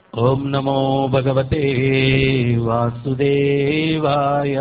ॐ नमो भगवते वासुदेवाय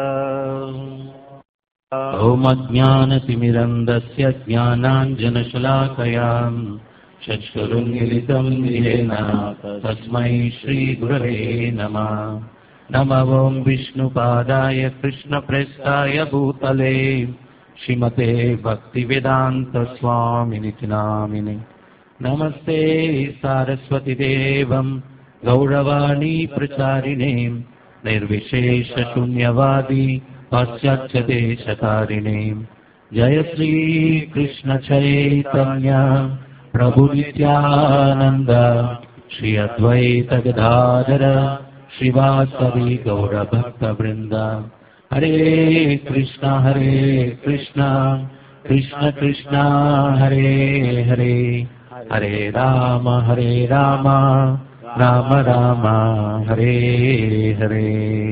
ॐ अज्ञानतिमिरन्दस्य ज्ञानाञ्जनशलाकयाम् चक्षुरुन्मिलितम् येन तस्मै श्रीगुरवे नमः नम ॐ विष्णुपादाय कृष्णप्रेष्ठाय भूतले श्रीमते भक्तिवेदान्तस्वामिनि नामिनि नमस्ते सारस्वतिदेवम् गौरवाणी प्रचारिणे निर्विशेषशून्यवादी पाश्चात्यदेशकारिणे जय श्रीकृष्ण चैतन्य प्रभुनित्यानन्द श्री अद्वैत गदाधर श्रीवासवि गौरभक्तवृन्द हरे कृष्ण हरे कृष्ण कृष्ण कृष्ण हरे हरे హరే రామ హరే రామ రామ రామ హరే హరే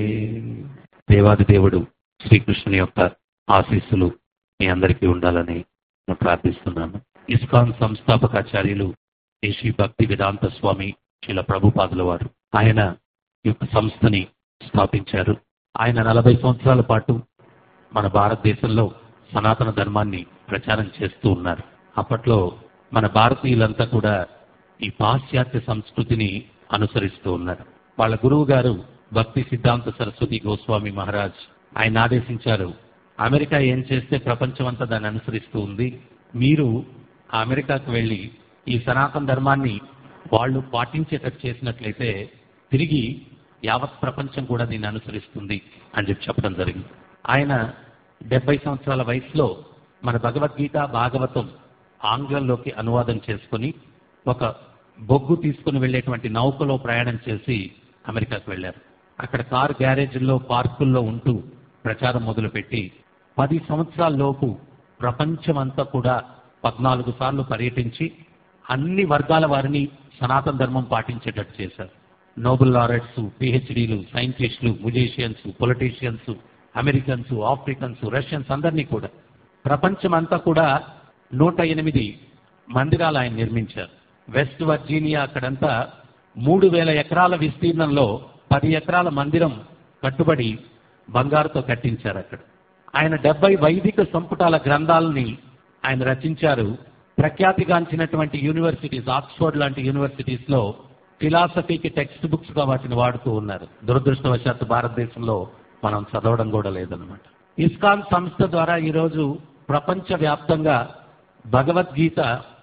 దేవాది దేవుడు శ్రీకృష్ణుని యొక్క ఆశీస్సులు మీ అందరికీ ఉండాలని నేను ప్రార్థిస్తున్నాను ఇస్కాన్ సంస్థాపకాచార్యులు శ్రీ భక్తి వేదాంత స్వామి శిల ప్రభుపాదుల వారు ఆయన ఈ యొక్క సంస్థని స్థాపించారు ఆయన నలభై సంవత్సరాల పాటు మన భారతదేశంలో సనాతన ధర్మాన్ని ప్రచారం చేస్తూ ఉన్నారు అప్పట్లో మన భారతీయులంతా కూడా ఈ పాశ్చాత్య సంస్కృతిని అనుసరిస్తూ ఉన్నారు వాళ్ళ గురువు గారు భక్తి సిద్ధాంత సరస్వతి గోస్వామి మహారాజ్ ఆయన ఆదేశించారు అమెరికా ఏం చేస్తే ప్రపంచం అంతా దాన్ని అనుసరిస్తూ ఉంది మీరు ఆ అమెరికాకు వెళ్ళి ఈ సనాతన ధర్మాన్ని వాళ్ళు పాటించేటట్టు చేసినట్లయితే తిరిగి యావత్ ప్రపంచం కూడా దీన్ని అనుసరిస్తుంది అని చెప్పి చెప్పడం జరిగింది ఆయన డెబ్బై సంవత్సరాల వయసులో మన భగవద్గీత భాగవతం ఆంగ్లంలోకి అనువాదం చేసుకుని ఒక బొగ్గు తీసుకుని వెళ్ళేటువంటి నౌకలో ప్రయాణం చేసి అమెరికాకు వెళ్ళారు అక్కడ కారు గ్యారేజ్ల్లో పార్కుల్లో ఉంటూ ప్రచారం మొదలుపెట్టి పది సంవత్సరాల లోపు ప్రపంచమంతా కూడా పద్నాలుగు సార్లు పర్యటించి అన్ని వర్గాల వారిని సనాతన ధర్మం పాటించేటట్టు చేశారు నోబెల్ లారెట్స్ పిహెచ్డీలు సైంటిస్టులు musicians politicians Americans Africans Russians అందరినీ కూడా ప్రపంచమంతా కూడా నూట ఎనిమిది మందిరాలు ఆయన నిర్మించారు వెస్ట్ వర్జీనియా అక్కడంతా మూడు వేల ఎకరాల విస్తీర్ణంలో పది ఎకరాల మందిరం కట్టుబడి బంగారుతో కట్టించారు అక్కడ ఆయన డెబ్బై వైదిక సంపుటాల గ్రంథాలని ఆయన రచించారు ప్రఖ్యాతిగాంచినటువంటి యూనివర్సిటీస్ ఆక్స్ఫర్డ్ లాంటి యూనివర్సిటీస్ లో ఫిలాసఫీకి టెక్స్ట్ బుక్స్ గా వాటిని వాడుతూ ఉన్నారు దురదృష్టవశాత్తు భారతదేశంలో మనం చదవడం కూడా లేదనమాట ఇస్కాన్ సంస్థ ద్వారా ఈరోజు ప్రపంచ వ్యాప్తంగా భగవద్గీత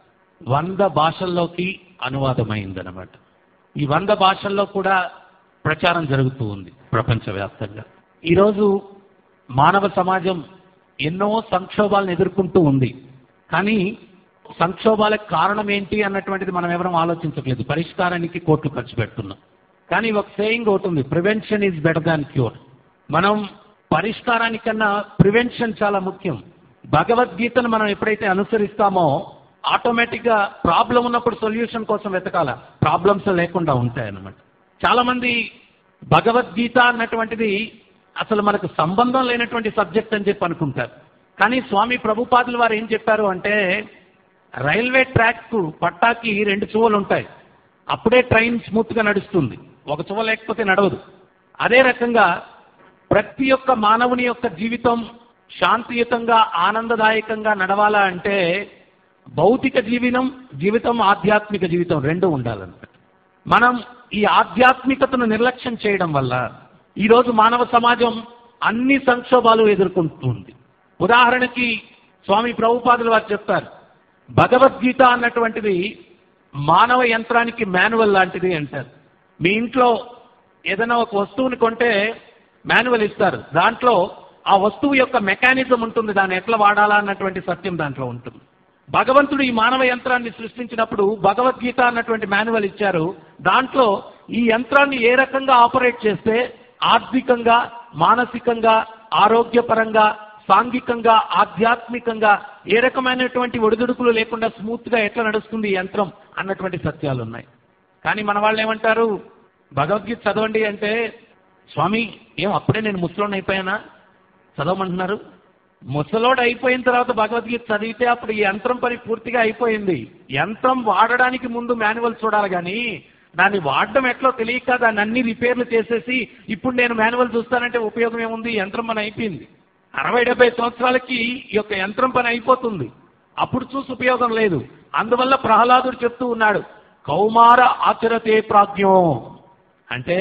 వంద భాషల్లోకి అనువాదమైందనమాట ఈ వంద భాషల్లో కూడా ప్రచారం జరుగుతూ ఉంది ప్రపంచవ్యాప్తంగా ఈరోజు మానవ సమాజం ఎన్నో సంక్షోభాలను ఎదుర్కొంటూ ఉంది కానీ సంక్షోభాలకు కారణం ఏంటి అన్నటువంటిది మనం ఎవరం ఆలోచించట్లేదు పరిష్కారానికి కోట్లు ఖర్చు పెడుతున్నాం కానీ ఒక సేయింగ్ ఒకటి ఉంది prevention is better than cure మనం పరిష్కారానికన్నా ప్రివెన్షన్ చాలా ముఖ్యం భగవద్గీతను మనం ఎప్పుడైతే అనుసరిస్తామో ఆటోమేటిక్ గా ప్రాబ్లం ఉన్నప్పుడు సొల్యూషన్ కోసం వెతకాల ప్రాబ్లమ్స్ లేకుండా ఉంటాయన్నమాట చాలా మంది భగవద్గీత అన్నటువంటిది అసలు మనకు సంబంధం లేనటువంటి సబ్జెక్ట్ అని చెప్పి అనుకుంటారు కానీ స్వామి ప్రభుపాదులు వారు ఏం చెప్పారు అంటే రైల్వే ట్రాక్ కు పట్టాకి రెండు చువలు ఉంటాయి అప్పుడే ట్రైన్ స్మూత్ గా నడుస్తుంది ఒక చువ లేకపోతే నడవదు అదే రకంగా ప్రతి ఒక్క మానవుని యొక్క జీవితం శాంతియుతంగా ఆనందదాయకంగా నడవాలా అంటే భౌతిక జీవనం జీవితం ఆధ్యాత్మిక జీవితం రెండు ఉండాలన్నమాట మనం ఈ ఆధ్యాత్మికతను నిర్లక్ష్యం చేయడం వల్ల ఈరోజు మానవ సమాజం అన్ని సంక్షోభాలు ఎదుర్కొంటుంది ఉదాహరణకి స్వామి ప్రభుపాదులు వారు చెప్తారు భగవద్గీత అన్నటువంటిది మానవ యంత్రానికి మాన్యువల్ లాంటిది అంటారు మీ ఇంట్లో ఏదైనా ఒక వస్తువుని కొంటే మాన్యువల్ ఇస్తారు దాంట్లో ఆ వస్తువు యొక్క మెకానిజం ఉంటుంది దాన్ని ఎట్లా వాడాలా అన్నటువంటి సత్యం దాంట్లో ఉంటుంది భగవంతుడు ఈ మానవ యంత్రాన్ని సృష్టించినప్పుడు భగవద్గీత అన్నటువంటి మాన్యువల్ ఇచ్చారు దాంట్లో ఈ యంత్రాన్ని ఏ రకంగా ఆపరేట్ చేస్తే ఆర్థికంగా మానసికంగా ఆరోగ్యపరంగా సాంఘికంగా ఆధ్యాత్మికంగా ఏ రకమైనటువంటి ఒడిదుడుకులు లేకుండా స్మూత్ గా ఎట్లా నడుస్తుంది ఈ యంత్రం అన్నటువంటి సత్యాలు ఉన్నాయి కానీ మన వాళ్ళు ఏమంటారు భగవద్గీత చదవండి అంటే స్వామి ఏం అప్పుడే నేను ముసలోని అయిపోయానా చదవమంటున్నారు ముసలోడు అయిపోయిన తర్వాత భగవద్గీత చదివితే అప్పుడు ఈ యంత్రం పని పూర్తిగా అయిపోయింది యంత్రం వాడడానికి ముందు మాన్యువల్ చూడాలి కానీ దాన్ని వాడడం ఎట్లో తెలియక దాన్ని అన్ని రిపేర్లు చేసేసి ఇప్పుడు నేను మాన్యువల్ చూస్తానంటే ఉపయోగం ఏముంది ఈ యంత్రం పని అయిపోయింది అరవై డెబ్బై సంవత్సరాలకి ఈ యొక్క యంత్రం పని అయిపోతుంది అప్పుడు చూసి ఉపయోగం లేదు అందువల్ల ప్రహ్లాదుడు చెప్తూ ఉన్నాడు కౌమార ఆచరతే ప్రాజ్ఞం అంటే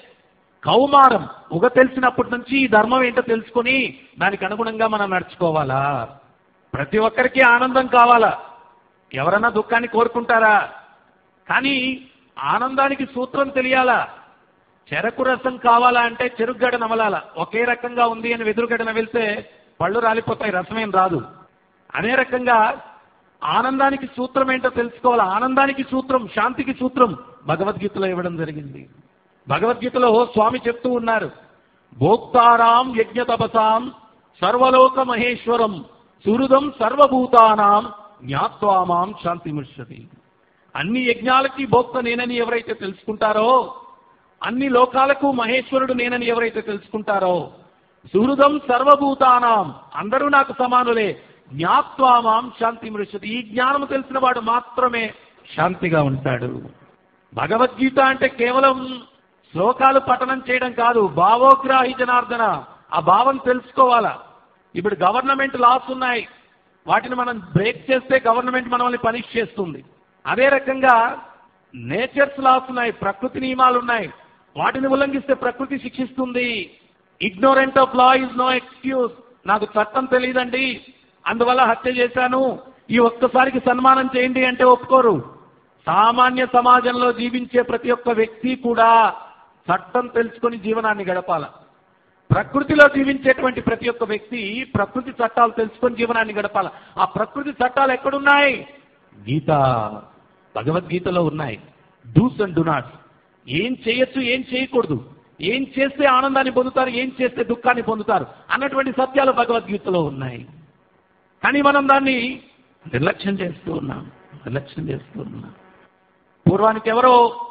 కౌమారం ఉగ తెలిసినప్పటి నుంచి ఈ ధర్మం ఏంటో తెలుసుకొని దానికి అనుగుణంగా మనం నడుచుకోవాలా ప్రతి ఒక్కరికి ఆనందం కావాలా ఎవరన్నా దుఃఖాన్ని కోరుకుంటారా కానీ ఆనందానికి సూత్రం తెలియాలా చెరకు రసం కావాలా అంటే చెరుగ్గడ నవలాల ఒకే రకంగా ఉంది అని వెదురుగడ నవిలితే పళ్ళు రాలిపోతాయి రసమేం రాదు అదే రకంగా ఆనందానికి సూత్రం ఏంటో తెలుసుకోవాలి ఆనందానికి సూత్రం శాంతికి సూత్రం భగవద్గీతలో ఇవ్వడం జరిగింది భగవద్గీతలో స్వామి చెప్తూ ఉన్నారు భోక్తారాం యజ్ఞ తపసాం సర్వలోక మహేశ్వరం సుహృదం సర్వభూతానాం జ్ఞాత్వామాం శాంతి ముష్యతి అన్ని యజ్ఞాలకి భోక్త నేనని ఎవరైతే తెలుసుకుంటారో అన్ని లోకాలకు మహేశ్వరుడు నేనని ఎవరైతే తెలుసుకుంటారో సుహృదం సర్వభూతానాం అందరూ నాకు సమానులే జ్ఞాత్వామాం శాంతి మృషతి ఈ జ్ఞానము తెలిసిన వాడు మాత్రమే శాంతిగా ఉంటాడు భగవద్గీత అంటే కేవలం శ్లోకాలు పఠనం చేయడం కాదు భావోగ్రాహి జనార్దన ఆ భావం తెలుసుకోవాలా ఇప్పుడు గవర్నమెంట్ లాస్ ఉన్నాయి వాటిని మనం బ్రేక్ చేస్తే గవర్నమెంట్ మనల్ని పనిష్ చేస్తుంది అదే రకంగా నేచర్స్ లాస్ ఉన్నాయి ప్రకృతి నియమాలు ఉన్నాయి వాటిని ఉల్లంఘిస్తే ప్రకృతి శిక్షిస్తుంది ignorant of law is no excuse నాకు చట్టం తెలియదండి అందువల్ల హత్య చేశాను ఈ ఒక్కసారికి సన్మానం చేయండి అంటే ఒప్పుకోరు సామాన్య సమాజంలో జీవించే ప్రతి ఒక్క వ్యక్తి కూడా చట్టం తెలుసుకొని జీవనాన్ని గడపాల ప్రకృతిలో జీవించేటువంటి ప్రతి ఒక్క వ్యక్తి ప్రకృతి చట్టాలు తెలుసుకొని జీవనాన్ని గడపాల ఆ ప్రకృతి చట్టాలు ఎక్కడున్నాయి గీత భగవద్గీతలో ఉన్నాయి డూస్ అండ్ డు నాట్ ఏం చేయొచ్చు ఏం చేయకూడదు ఏం చేస్తే ఆనందాన్ని పొందుతారు ఏం చేస్తే దుఃఖాన్ని పొందుతారు అన్నటువంటి సత్యాలు భగవద్గీతలో ఉన్నాయి కానీ మనం దాన్ని నిర్లక్ష్యం చేస్తూ ఉన్నాం నిర్లక్ష్యం చేస్తూ ఉన్నాం పూర్వానికి ఎవరో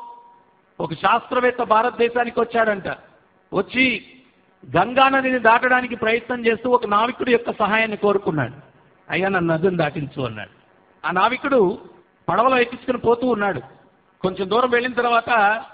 ఒక శాస్త్రవేత్త భారతదేశానికి వచ్చాడంట వచ్చి గంగా నదిని దాటడానికి ప్రయత్నం చేస్తూ ఒక నావికుడి యొక్క సహాయాన్ని కోరుకున్నాడు అయ్యా నన్ను నదిని దాటించు అన్నాడు ఆ నావికుడు పడవలో ఎక్కించుకుని పోతూ ఉన్నాడు కొంచెం దూరం వెళ్ళిన తర్వాత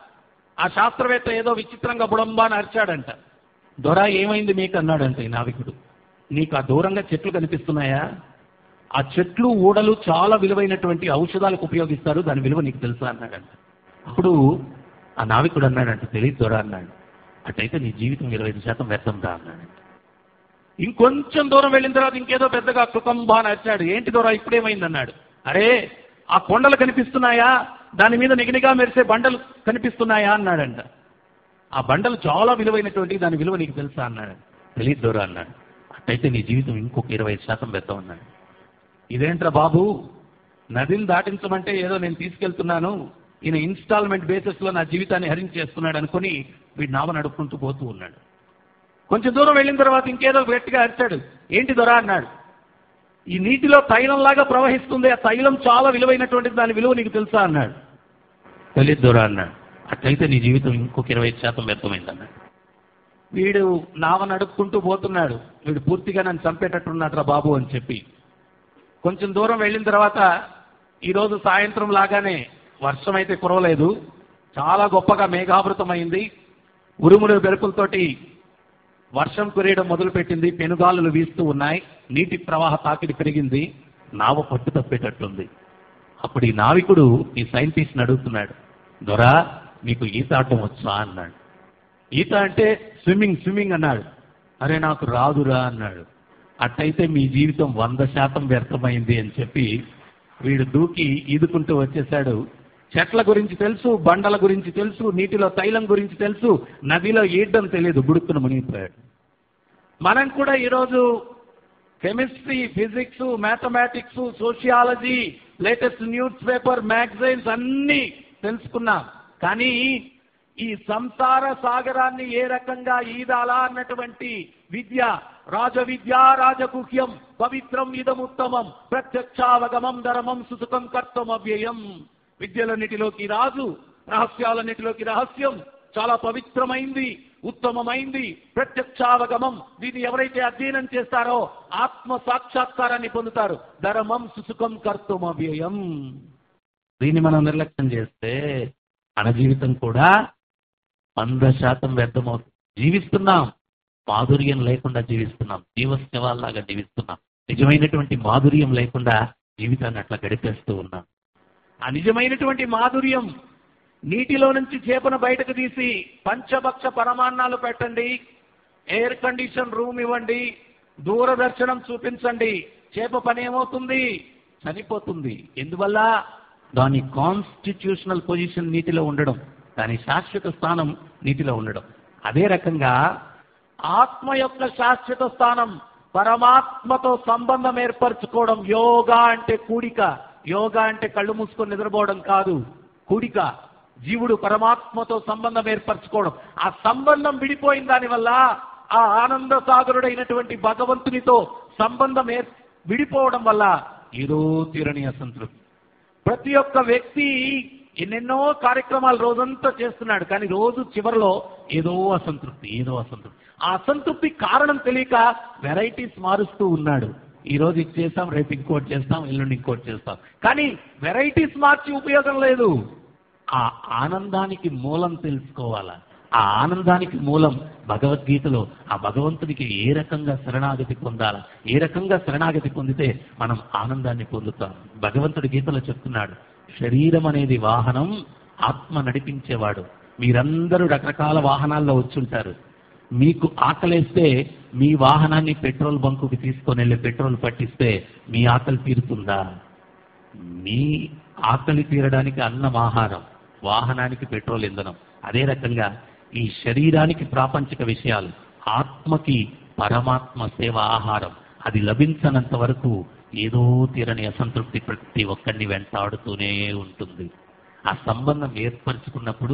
ఆ శాస్త్రవేత్త ఏదో విచిత్రంగా బుడంబా అని అరిచాడంట దొర ఏమైంది మీకు అన్నాడంట ఈ నావికుడు నీకు ఆ దూరంగా చెట్లు కనిపిస్తున్నాయా ఆ చెట్లు ఊడలు చాలా విలువైనటువంటి ఔషధాలకు ఉపయోగిస్తారు దాని విలువ నీకు తెలుసా అన్నాడంట అప్పుడు ఆ నావికుడు అన్నాడంట తెలియదు దొర అన్నాడు అటైతే నీ జీవితం ఇరవై ఐదు శాతం వ్యర్థం రా అన్నాడంట ఇంకొంచెం దూరం వెళ్ళిన తర్వాత ఇంకేదో పెద్దగా కుకంబా అని వచ్చాడు ఏంటి దూరం ఇప్పుడేమైంది అన్నాడు అరే ఆ కొండలు కనిపిస్తున్నాయా దాని మీద నిగనిగా మెరిసే బండలు కనిపిస్తున్నాయా అన్నాడంట ఆ బండలు చాలా విలువైనటువంటి దాని విలువ నీకు తెలుసా అన్నాడు తెలియదు దూరం అన్నాడు అట్టయితే నీ జీవితం ఇంకొక ఇరవై ఐదు శాతం వ్యర్థం అన్నాడు ఇదేంట్రా బాబు నదిని దాటించమంటే ఏదో నేను తీసుకెళ్తున్నాను ఈయన ఇన్స్టాల్మెంట్ బేసిస్ లో నా జీవితాన్ని హరించేస్తున్నాడు అనుకుని వీడు నావ నడుపుకుంటూ పోతూ ఉన్నాడు కొంచెం దూరం వెళ్ళిన తర్వాత ఇంకేదో గట్టిగా అరిచాడు ఏంటి దొర అన్నాడు ఈ నీటిలో తైలంలాగా ప్రవహిస్తుంది ఆ తైలం చాలా విలువైనటువంటిది దాని విలువ నీకు తెలుసా అన్నాడు తెలియదు దొర అన్నాడు అట్లయితే నీ జీవితం ఇంకొక ఇరవై ఐదు శాతం వ్యర్థమైంది అన్నాడు వీడు నావ నడుపుకుంటూ పోతున్నాడు వీడు పూర్తిగా నన్ను చంపేటట్టున్నాడు రా బాబు అని చెప్పి కొంచెం దూరం వెళ్ళిన తర్వాత ఈరోజు సాయంత్రం లాగానే వర్షం అయితే కురవలేదు చాలా గొప్పగా మేఘావృతమైంది ఉరుములు బెరుకులతోటి వర్షం కురియడం మొదలుపెట్టింది పెనుగాలులు వీస్తూ ఉన్నాయి నీటి ప్రవాహ తాకిడి పెరిగింది నావ పట్టు తప్పేటట్టుంది అప్పుడు ఈ నావికుడు ఈ సైంటిస్ట్ అడుగుతున్నాడు దొరా నీకు ఈత ఆడటం వచ్చా అన్నాడు ఈత అంటే స్విమ్మింగ్ స్విమ్మింగ్ అన్నాడు అరే నాకు రాదురా అన్నాడు అట్టయితే మీ జీవితం వంద శాతం వ్యర్థమైంది అని చెప్పి వీడు దూకి ఈదుకుంటూ వచ్చేసాడు చెట్ల గురించి తెలుసు బండల గురించి తెలుసు నీటిలో తైలం గురించి తెలుసు నదిలో ఈడ్డం తెలియదు బుడుక్కున మునిగిపోయాడు మనం కూడా ఈరోజు chemistry physics mathematics sociology latest news paper magazines అన్నీ తెలుసుకున్నాం కానీ ఈ సంసార సాగరాన్ని ఏ రకంగా ఈదాలా అన్నటువంటి విద్య రాజ విద్య రాజగుహ్యం పవిత్రం ఇదముత్తమం ప్రత్యక్షావగమం ధర్మం సుసుఖం కర్తం అవ్యయం విద్యలన్నిటిలోకి రాజు రహస్యాలన్నిటిలోకి రహస్యం చాలా పవిత్రమైంది ఉత్తమమైంది ప్రత్యక్షావగమం దీన్ని ఎవరైతే అధ్యయనం చేస్తారో ఆత్మ సాక్షాత్కారాన్ని పొందుతారు ధర్మం సుసుఖం కర్తం అవ్యయం దీన్ని మనం నిర్లక్ష్యం చేస్తే మన జీవితం కూడా వంద శాతం వ్యర్థమవుతుంది జీవిస్తున్నాం మాధుర్యం లేకుండా జీవిస్తున్నాం జీవశవాల్లాగా జీవిస్తున్నాం నిజమైనటువంటి మాధుర్యం లేకుండా జీవితాన్ని అట్లా గడిపేస్తూ ఉన్నాం ఆ నిజమైనటువంటి మాధుర్యం నీటిలో నుంచి చేపను బయటకు తీసి పంచభక్ష పరమాన్నాలు పెట్టండి ఎయిర్ కండిషన్ రూమ్ ఇవ్వండి దూరదర్శనం చూపించండి చేప పని ఏమవుతుంది చనిపోతుంది ఎందువల్ల దాని కాన్స్టిట్యూషనల్ పొజిషన్ నీటిలో ఉండడం దాని శాశ్వత స్థానం నీటిలో ఉండడం అదే రకంగా ఆత్మ యొక్క శాశ్వత స్థానం పరమాత్మతో సంబంధం ఏర్పరచుకోవడం యోగా అంటే కూడిక యోగా అంటే కళ్ళు మూసుకొని నిద్రపోవడం కాదు కూడిక జీవుడు పరమాత్మతో సంబంధం ఏర్పరచుకోవడం ఆ సంబంధం విడిపోయిన దానివల్ల ఆ ఆనంద సాగరుడైనటువంటి భగవంతునితో సంబంధం ఏర్ విడిపోవడం వల్ల ఏదో తీరని అసంతృప్తి ప్రతి ఒక్క వ్యక్తి ఎన్నెన్నో కార్యక్రమాలు రోజంతా చేస్తున్నాడు కానీ రోజు చివరిలో ఏదో అసంతృప్తి ఏదో అసంతృప్తి ఆ అసంతృప్తి కారణం తెలియక వెరైటీస్ మారుస్తూ ఉన్నాడు ఈ రోజు ఇది చేస్తాం రేపు ఇంకోటి చేస్తాం ఎల్లుండి ఇంకోటి చేస్తాం కానీ వెరైటీస్ మార్చి ఉపయోగం లేదు ఆ ఆనందానికి మూలం తెలుసుకోవాలా ఆ ఆనందానికి మూలం భగవద్గీతలో ఆ భగవంతునికి ఏ రకంగా శరణాగతి పొందాలా ఏ రకంగా శరణాగతి పొందితే మనం ఆనందాన్ని పొందుతాం భగవంతుడి గీతలో చెప్తున్నాడు శరీరం అనేది వాహనం ఆత్మ నడిపించేవాడు మీరందరూ రకరకాల వాహనాల్లో వచ్చుంటారు మీకు ఆకలేస్తే మీ వాహనాన్ని పెట్రోల్ బంకుకి తీసుకొని వెళ్ళి పెట్రోల్ పట్టిస్తే మీ ఆకలి తీరుతుందా మీ ఆకలి తీరడానికి అన్నం ఆహారం వాహనానికి పెట్రోల్ ఇంధనం అదే రకంగా ఈ శరీరానికి ప్రాపంచిక విషయాలు ఆత్మకి పరమాత్మ సేవ ఆహారం అది లభించనంత వరకు ఏదో తీరని అసంతృప్తి ప్రతి ఒక్కరిని వెంటాడుతూనే ఉంటుంది ఆ సంబంధం ఏర్పరచుకున్నప్పుడు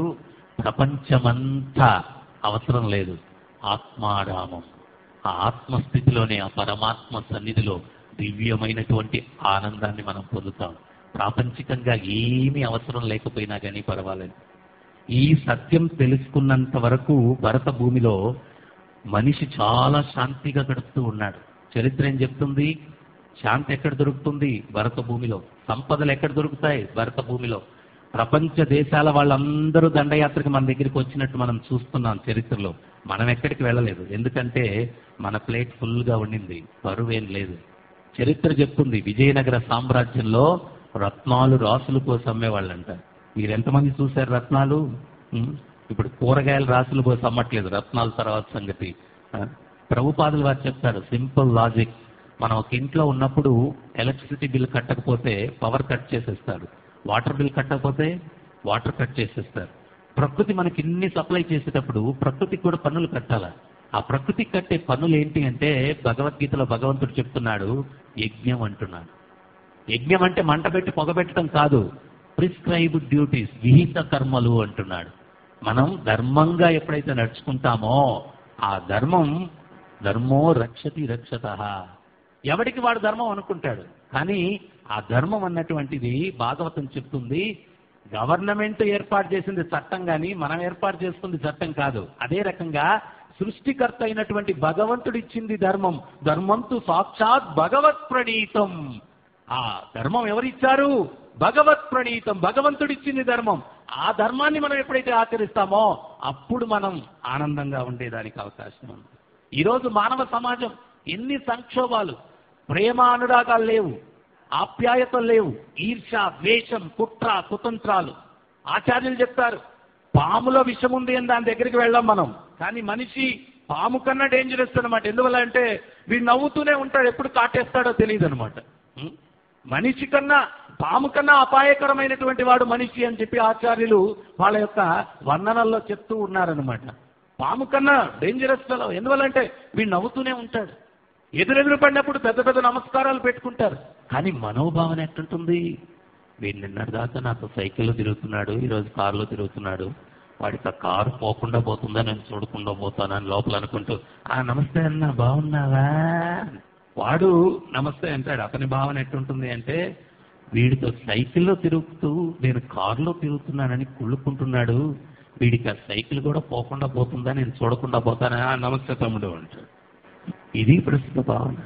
ప్రపంచమంతా అవసరం లేదు ఆత్మారామం ఆ ఆత్మస్థితిలోనే ఆ పరమాత్మ సన్నిధిలో దివ్యమైనటువంటి ఆనందాన్ని మనం పొందుతాం ప్రాపంచికంగా ఏమీ అవసరం లేకపోయినా కానీ పర్వాలేదు ఈ సత్యం తెలుసుకున్నంత వరకు భరత భూమిలో మనిషి చాలా శాంతిగా గడుపుతూ ఉన్నాడు చరిత్ర ఏం చెప్తుంది శాంతి ఎక్కడ దొరుకుతుంది భరత భూమిలో సంపదలు ఎక్కడ దొరుకుతాయి భరత భూమిలో ప్రపంచ దేశాల వాళ్ళందరూ దండయాత్రకు మన దగ్గరికి వచ్చినట్టు మనం చూస్తున్నాం చరిత్రలో మనం ఎక్కడికి వెళ్ళలేదు ఎందుకంటే మన ప్లేట్ ఫుల్ గా ఉండింది బరువేం లేదు చరిత్ర చెప్తుంది విజయనగర సామ్రాజ్యంలో రత్నాలు రాసులు పోసి అమ్మేవాళ్ళంట మీరు ఎంతమంది చూశారు రత్నాలు ఉం? ఇప్పుడు కూరగాయలు రాసులు పోసి అమ్మట్లేదు రత్నాల తర్వాత సంగతి ఆ? ప్రభుపాదులు వారు చెప్తారు సింపుల్ లాజిక్ మనం ఒక ఇంట్లో ఉన్నప్పుడు ఎలక్ట్రిసిటీ బిల్ కట్టకపోతే పవర్ కట్ చేసేస్తారు వాటర్ బిల్ కట్టకపోతే వాటర్ కట్ చేసేస్తారు ప్రకృతి మనకి ఇన్ని సప్లై చేసేటప్పుడు ప్రకృతికి కూడా పన్నులు కట్టాలా ఆ ప్రకృతికి కట్టే పన్నులు ఏంటి అంటే భగవద్గీతలో భగవంతుడు చెప్తున్నాడు యజ్ఞం అంటున్నాడు యజ్ఞం అంటే మంట పెట్టి పొగబెట్టడం కాదు ప్రిస్క్రైబ్డ్ డ్యూటీస్ విహిత కర్మలు అంటున్నాడు మనం ధర్మంగా ఎప్పుడైతే నడుచుకుంటామో ఆ ధర్మం ధర్మో రక్షతి రక్షత ఎవడికి వాడు ధర్మం అనుకుంటాడు కానీ ఆ ధర్మం అన్నటువంటిది భాగవతం చెప్తుంది గవర్నమెంట్ ఏర్పాటు చేసింది చట్టం కానీ మనం ఏర్పాటు చేసుకుంది చట్టం కాదు అదే రకంగా సృష్టికర్త అయినటువంటి భగవంతుడు ఇచ్చింది ధర్మం ధర్మంతు సాక్షాత్ భగవత్ ప్రణీతం ఆ ధర్మం ఎవరిచ్చారు భగవత్ ప్రణీతం భగవంతుడిచ్చింది ధర్మం ఆ ధర్మాన్ని మనం ఎప్పుడైతే ఆచరిస్తామో అప్పుడు మనం ఆనందంగా ఉండేదానికి అవకాశం ఉంది ఈరోజు మానవ సమాజం ఎన్ని సంక్షోభాలు ప్రేమ అనురాగాలు లేవు ఆప్యాయతలు లేవు ఈర్ష ద్వేషం కుట్ర కుతంత్రాలు ఆచార్యులు చెప్తారు పాములో విషం ఉంది అని దాని దగ్గరికి వెళ్ళాం మనం కానీ మనిషి పాము కన్నా డేంజరస్ అనమాట ఎందువల్ల అంటే వీడు నవ్వుతూనే ఉంటాడు ఎప్పుడు కాటేస్తాడో తెలియదు అనమాట మనిషి కన్నా పాము కన్నా అపాయకరమైనటువంటి వాడు మనిషి అని చెప్పి ఆచార్యులు వాళ్ళ యొక్క వర్ణనల్లో చెప్తూ ఉన్నారనమాట పాము కన్నా డేంజరస్ ఫెలో ఎందువల్లంటే వీడు నవ్వుతూనే ఉంటాడు ఎదురెదురు పడినప్పుడు పెద్ద పెద్ద నమస్కారాలు పెట్టుకుంటారు కానీ మనోభావన ఎట్టుంటుంది వీడు నిన్నటి దాకా నాతో సైకిల్లో తిరుగుతున్నాడు ఈరోజు కారులో తిరుగుతున్నాడు వాడికి ఆ కారు పోకుండా పోతుందా నేను చూడకుండా పోతానని లోపల అనుకుంటూ ఆ నమస్తే అన్న బాగున్నావా వాడు నమస్తే అంటాడు అతని భావన ఎట్టుంటుంది అంటే వీడితో సైకిల్లో తిరుగుతూ నేను కారులో తిరుగుతున్నానని కుళ్ళుకుంటున్నాడు వీడికి ఆ సైకిల్ కూడా పోకుండా పోతుందా నేను చూడకుండా పోతానా "ఆ, నమస్తే తమ్ముడు అంటాడు ఇది ప్రస్తుత భావన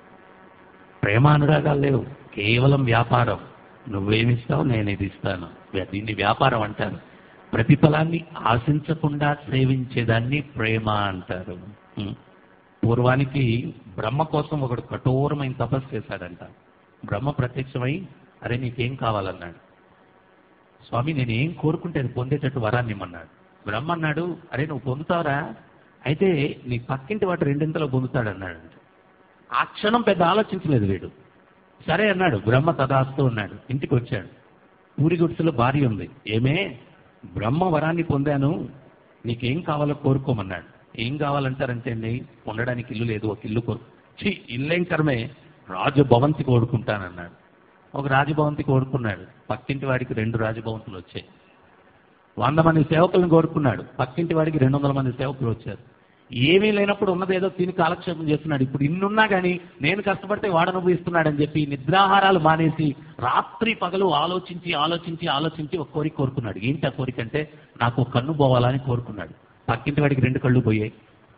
ప్రేమానురాగాలు లేవు కేవలం వ్యాపారం నువ్వేమిస్తావు నేను ఇది ఇస్తాను దీన్ని వ్యాపారం అంటారు ప్రతిఫలాన్ని ఆశించకుండా సేవించేదాన్ని ప్రేమ అంటారు ఉం. పూర్వానికి బ్రహ్మ కోసం ఒకడు కఠోరమైన తపస్సు చేశాడంట బ్రహ్మ ప్రత్యక్షమై అరే నీకేం కావాలన్నాడు స్వామి నేను ఏం కోరుకుంటే అది పొందేటట్టు వరాన్ని ఇమ్మన్నాడు బ్రహ్మ అన్నాడు అరే నువ్వు పొందుతావురా అయితే నీ పక్కింటి వాడు రెండింతలో పొందుతాడు అన్నాడు ఆ క్షణం పెద్ద ఆలోచించలేదు వీడు సరే అన్నాడు బ్రహ్మ తదాస్తూ ఉన్నాడు ఇంటికి వచ్చాడు ఊరి గుడిసెలో భార్య ఉంది ఏమే బ్రహ్మ వరాన్ని పొందాను నీకేం కావాలో కోరుకోమన్నాడు ఏం కావాలంటారంటే అండి ఉండడానికి ఇల్లు లేదు ఒక ఇల్లు కోరు ఛీ ఇల్లేం కర్మే రాజభవంతి కోరుకుంటానన్నాడు ఒక రాజభవంతి కోరుకున్నాడు పక్కింటి వాడికి రెండు రాజభవంతులు వచ్చాయి వంద మంది సేవకులను కోరుకున్నాడు పక్కింటి వాడికి రెండు వందల మంది సేవకులు వచ్చారు ఏమీ లేనప్పుడు ఉన్నది ఏదో తిని కాలక్షేపం చేస్తున్నాడు ఇప్పుడు ఇన్నున్నా కానీ నేను కష్టపడితే వాడు అనుభవిస్తున్నాడని చెప్పి నిద్రాహారాలు మానేసి రాత్రి పగలు ఆలోచించి ఆలోచించి ఆలోచించి ఒక కోరిక కోరుకున్నాడు ఏంటి ఆ కోరిక అంటే నాకు ఒక కన్ను పోవాలని కోరుకున్నాడు పక్కింటి వాడికి రెండు కళ్ళు పోయాయి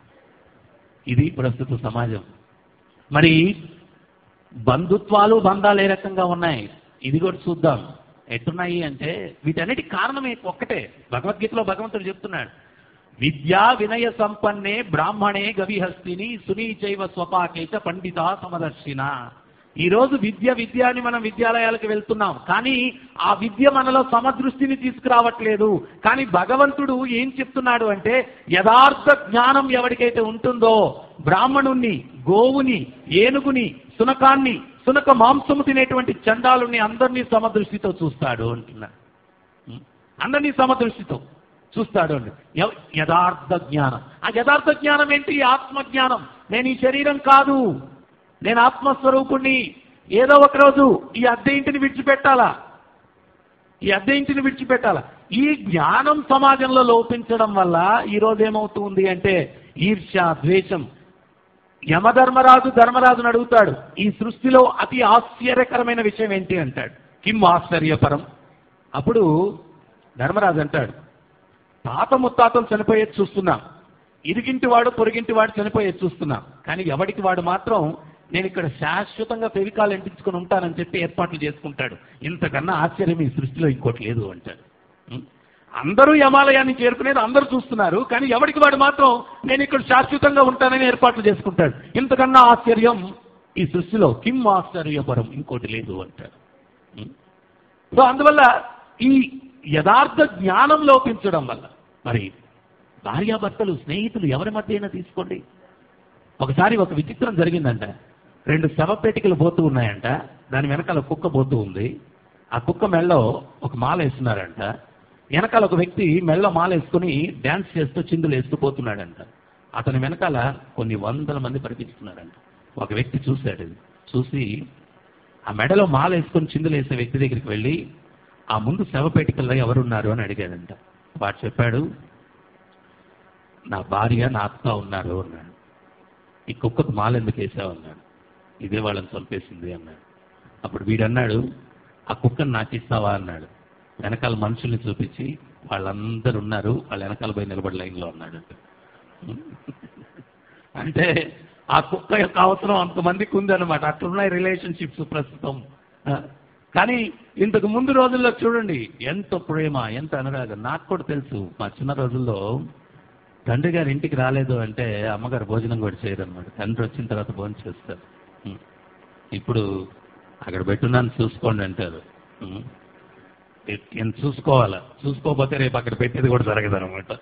ఇది ప్రస్తుత సమాజం మరి బంధుత్వాలు బంధాలు ఏ రకంగా ఉన్నాయి ఇది కూడా చూద్దాం ఎట్టున్నాయి అంటే వీటన్నిటి కారణం ఏ- ఒక్కటే భగవద్గీతలో భగవంతుడు చెప్తున్నాడు విద్యా వినయ సంపన్నే బ్రాహ్మణే గవిహస్తిని సునీచైవ స్వపాకేచ పండిత సమదర్శిన ఈ రోజు విద్య విద్య అని మనం విద్యాలయాలకు వెళ్తున్నాం కానీ ఆ విద్య మనలో సమదృష్టిని తీసుకురావట్లేదు కానీ భగవంతుడు ఏం చెప్తున్నాడు అంటే యథార్థ జ్ఞానం ఎవరికైతే ఉంటుందో బ్రాహ్మణుణ్ణి గోవుని ఏనుగుని సునకాన్ని సునక మాంసము తినేటువంటి చండాలుని అందరినీ సమదృష్టితో చూస్తాడు అంటున్నాడు ఉం? అందరినీ సమదృష్టితో చూస్తాడు అండి ఎవ- యథార్థ జ్ఞానం ఆ యథార్థ జ్ఞానం ఏంటి ఆత్మ జ్ఞానం నేను ఈ శరీరం కాదు నేను ఆత్మస్వరూపుణ్ణి ఏదో ఒక రోజు ఈ అద్దె ఇంటిని విడిచిపెట్టాలా ఈ అద్దె ఇంటిని విడిచిపెట్టాలా ఈ జ్ఞానం సమాజంలో లోపించడం వల్ల ఈ రోజు ఏమవుతుంది అంటే ఈర్ష్య ద్వేషం యమధర్మరాజు ధర్మరాజును అడుగుతాడు ఈ సృష్టిలో అతి ఆశ్చర్యకరమైన విషయం ఏంటి అంటాడు కిమ్ ఆశ్చర్యపరం అప్పుడు ధర్మరాజు అంటాడు తాత ముత్తాతలు చనిపోయేది చూస్తున్నాం ఇరిగింటి వాడు పొరిగింటి వాడు చనిపోయేది చూస్తున్నాం కానీ ఎవడికి వాడు మాత్రం నేను ఇక్కడ శాశ్వతంగా ఫెవికాల్ అంటించుకొని ఉంటానని చెప్పి ఏర్పాట్లు చేసుకుంటాడు ఇంతకన్నా ఆశ్చర్యం ఈ సృష్టిలో ఇంకోటి లేదు అంటాడు ఉం? అందరూ యమాలయాన్ని చేరుకునేది అందరూ చూస్తున్నారు కానీ ఎవడికి వాడు మాత్రం నేను ఇక్కడ శాశ్వతంగా ఉంటానని ఏర్పాట్లు చేసుకుంటాడు ఇంతకన్నా ఆశ్చర్యం ఈ సృష్టిలో కిమ్ ఆశ్చర్యపరం ఇంకోటి లేదు అంటాడు ఉం? సో అందువల్ల ఈ యథార్థ జ్ఞానం లోపించడం వల్ల మరి భార్యాభర్తలు స్నేహితులు ఎవరి మధ్య అయినా తీసుకోండి ఒకసారి ఒక విచిత్రం జరిగిందంట రెండు శవపేటికలు పోతూ ఉన్నాయంట దాని వెనకాల కుక్క పోతూ ఉంది ఆ కుక్క మెళ్ళలో ఒక మాల వేస్తున్నారంట వెనకాల ఒక వ్యక్తి మెళ్ళలో మాల వేసుకుని డ్యాన్స్ చేస్తూ చిందులు వేస్తూ పోతున్నాడంట అతని వెనకాల కొన్ని వందల మంది పరిగెత్తుతున్నారంట ఒక వ్యక్తి చూశాడు ఇది. చూసి ఆ మెడలో మాల వేసుకొని చిందులు వేసే వ్యక్తి దగ్గరికి వెళ్ళి ఆ ముందు శవపేటికల్లో ఎవరున్నారు అని అడిగాడంట వాడు చెప్పాడు నా భార్య నా అత్త ఉన్నారు అన్నాడు ఈ కుక్కకు మాల ఎందుకు వేసావు అన్నాడు ఇదే వాళ్ళని చంపేసింది అన్నాడు అప్పుడు వీడన్నాడు ఆ కుక్కను నాకు ఇస్తావా అన్నాడు వెనకాల మనుషుల్ని చూపించి వాళ్ళందరూ ఉన్నారు వాళ్ళ వెనకాల పోయి నిలబడి లైన్లో అన్నాడు అంటే ఆ కుక్క యొక్క అవసరం అంతమందికి ఉందన్నమాట అట్లున్నాయి రిలేషన్షిప్స్ ప్రస్తుతం ఆ, కానీ ఇంతకు ముందు రోజుల్లో చూడండి ఎంత ప్రేమ ఎంత అనురాగం నాకు కూడా తెలుసు మా చిన్న రోజుల్లో తండ్రి గారి ఇంటికి రాలేదు అంటే అమ్మగారు భోజనం కూడా చేయరు అనమాట తండ్రి వచ్చిన తర్వాత భోజనం చేస్తారు ఉం. ఇప్పుడు అక్కడ పెట్టున్నాను చూసుకోండి అంటారు ఉం. ఎ- ఎంత చూసుకోవాలా చూసుకోకపోతే రేపు అక్కడ పెట్టేది కూడా జరగదు అనమాట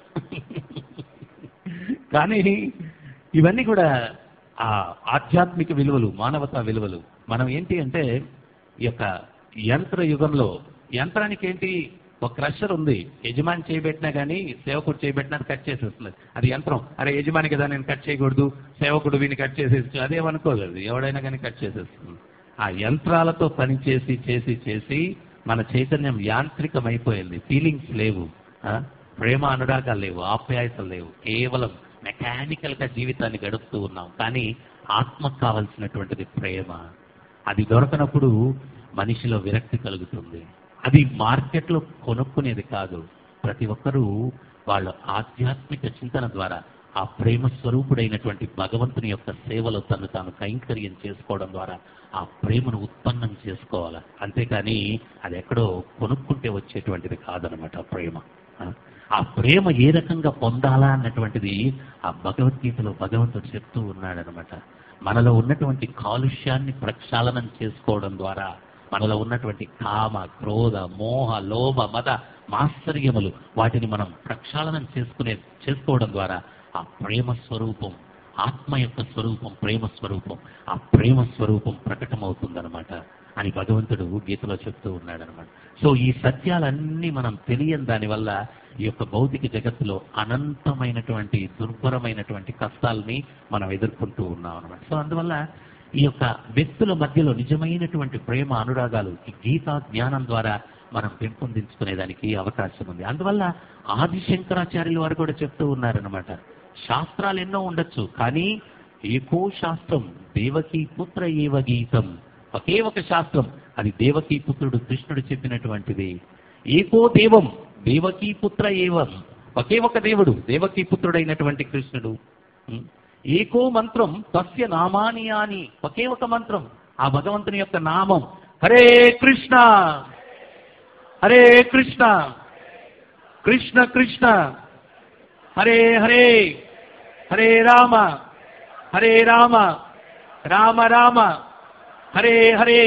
కానీ ఇవన్నీ కూడా ఆ ఆధ్యాత్మిక విలువలు మానవతా విలువలు మనం ఏంటి అంటే ఈ యొక్క యంత్ర యుగంలో యంత్రానికి ఏంటి ఒక క్రషర్ ఉంది యజమాని చేయబెట్టినా కానీ సేవకుడు చేయబెట్టినా అది కట్ చేసేస్తుంది అది యంత్రం అరే యజమాని కదా నేను కట్ చేయకూడదు సేవకుడు వీని కట్ చేసేసి అదేమనుకోదు అది ఎవడైనా కానీ కట్ చేసేస్తుంది ఆ యంత్రాలతో పని చేసి చేసి చేసి మన చైతన్యం యాంత్రికమైపోయింది ఫీలింగ్స్ లేవు ఆ? ప్రేమ అనురాగాలు లేవు ఆప్యాయతలు లేవు కేవలం మెకానికల్ గా జీవితాన్ని గడుపుతూ ఉన్నాం కానీ ఆత్మకు కావలసినటువంటిది ప్రేమ అది దొరకనప్పుడు మనిషిలో విరక్తి కలుగుతుంది అది మార్కెట్లో కొనుక్కునేది కాదు ప్రతి ఒక్కరూ వాళ్ళ ఆధ్యాత్మిక చింతన ద్వారా ఆ ప్రేమ స్వరూపుడైనటువంటి భగవంతుని యొక్క సేవలో తను తాను కైంకర్యం చేసుకోవడం ద్వారా ఆ ప్రేమను ఉత్పన్నం చేసుకోవాలి అంతేకాని అది ఎక్కడో కొనుక్కుంటే వచ్చేటువంటిది కాదనమాట ఆ ప్రేమ ఆ ప్రేమ ఏ రకంగా పొందాలా అన్నటువంటిది ఆ భగవద్గీతలో భగవంతుడు చెప్తూ ఉన్నాడనమాట మనలో ఉన్నటువంటి కాలుష్యాన్ని ప్రక్షాళనం చేసుకోవడం ద్వారా మనలో ఉన్నటువంటి కామ క్రోధ మోహ లోభ మద మాత్సర్యములు వాటిని మనం ప్రక్షాళనం చేసుకునే చేసుకోవడం ద్వారా ఆ ప్రేమ స్వరూపం ఆత్మ యొక్క స్వరూపం ప్రేమ స్వరూపం ఆ ప్రేమ స్వరూపం ప్రకటమవుతుందన్నమాట అని భగవంతుడు గీతలో చెప్తూ ఉన్నాడనమాట సో ఈ సత్యాలన్నీ మనం తెలియని దానివల్ల ఈ యొక్క భౌతిక జగత్తులో అనంతమైనటువంటి దుర్భరమైనటువంటి కష్టాలని మనం ఎదుర్కొంటూ ఉన్నాం అనమాట సో అందువల్ల ఈ యొక్క వ్యక్తుల మధ్యలో నిజమైనటువంటి ప్రేమ అనురాగాలు ఈ గీతా జ్ఞానం ద్వారా మనం పెంపొందించుకునేదానికి అవకాశం ఉంది అందువల్ల ఆది శంకరాచార్యుల వారు కూడా చెప్తూ ఉన్నారనమాట శాస్త్రాలు ఎన్నో ఉండొచ్చు కానీ ఏకో శాస్త్రం దేవకీ పుత్ర ఏవ గీతం ఒకే ఒక శాస్త్రం అది దేవకీ పుత్రుడు కృష్ణుడు చెప్పినటువంటిది ఏకో దేవం దేవకీ పుత్ర ఏవం ఒకే ఒక దేవుడు దేవకీ పుత్రుడైనటువంటి కృష్ణుడు ఉం. ఏకో మంత్రం తస్య నామాని అని ఒకే ఒక మంత్రం ఆ భగవంతుని యొక్క నామం హరే కృష్ణ హరే కృష్ణ కృష్ణ కృష్ణ హరే హరే హరే రామ హరే రామ రామ రామ హరే హరే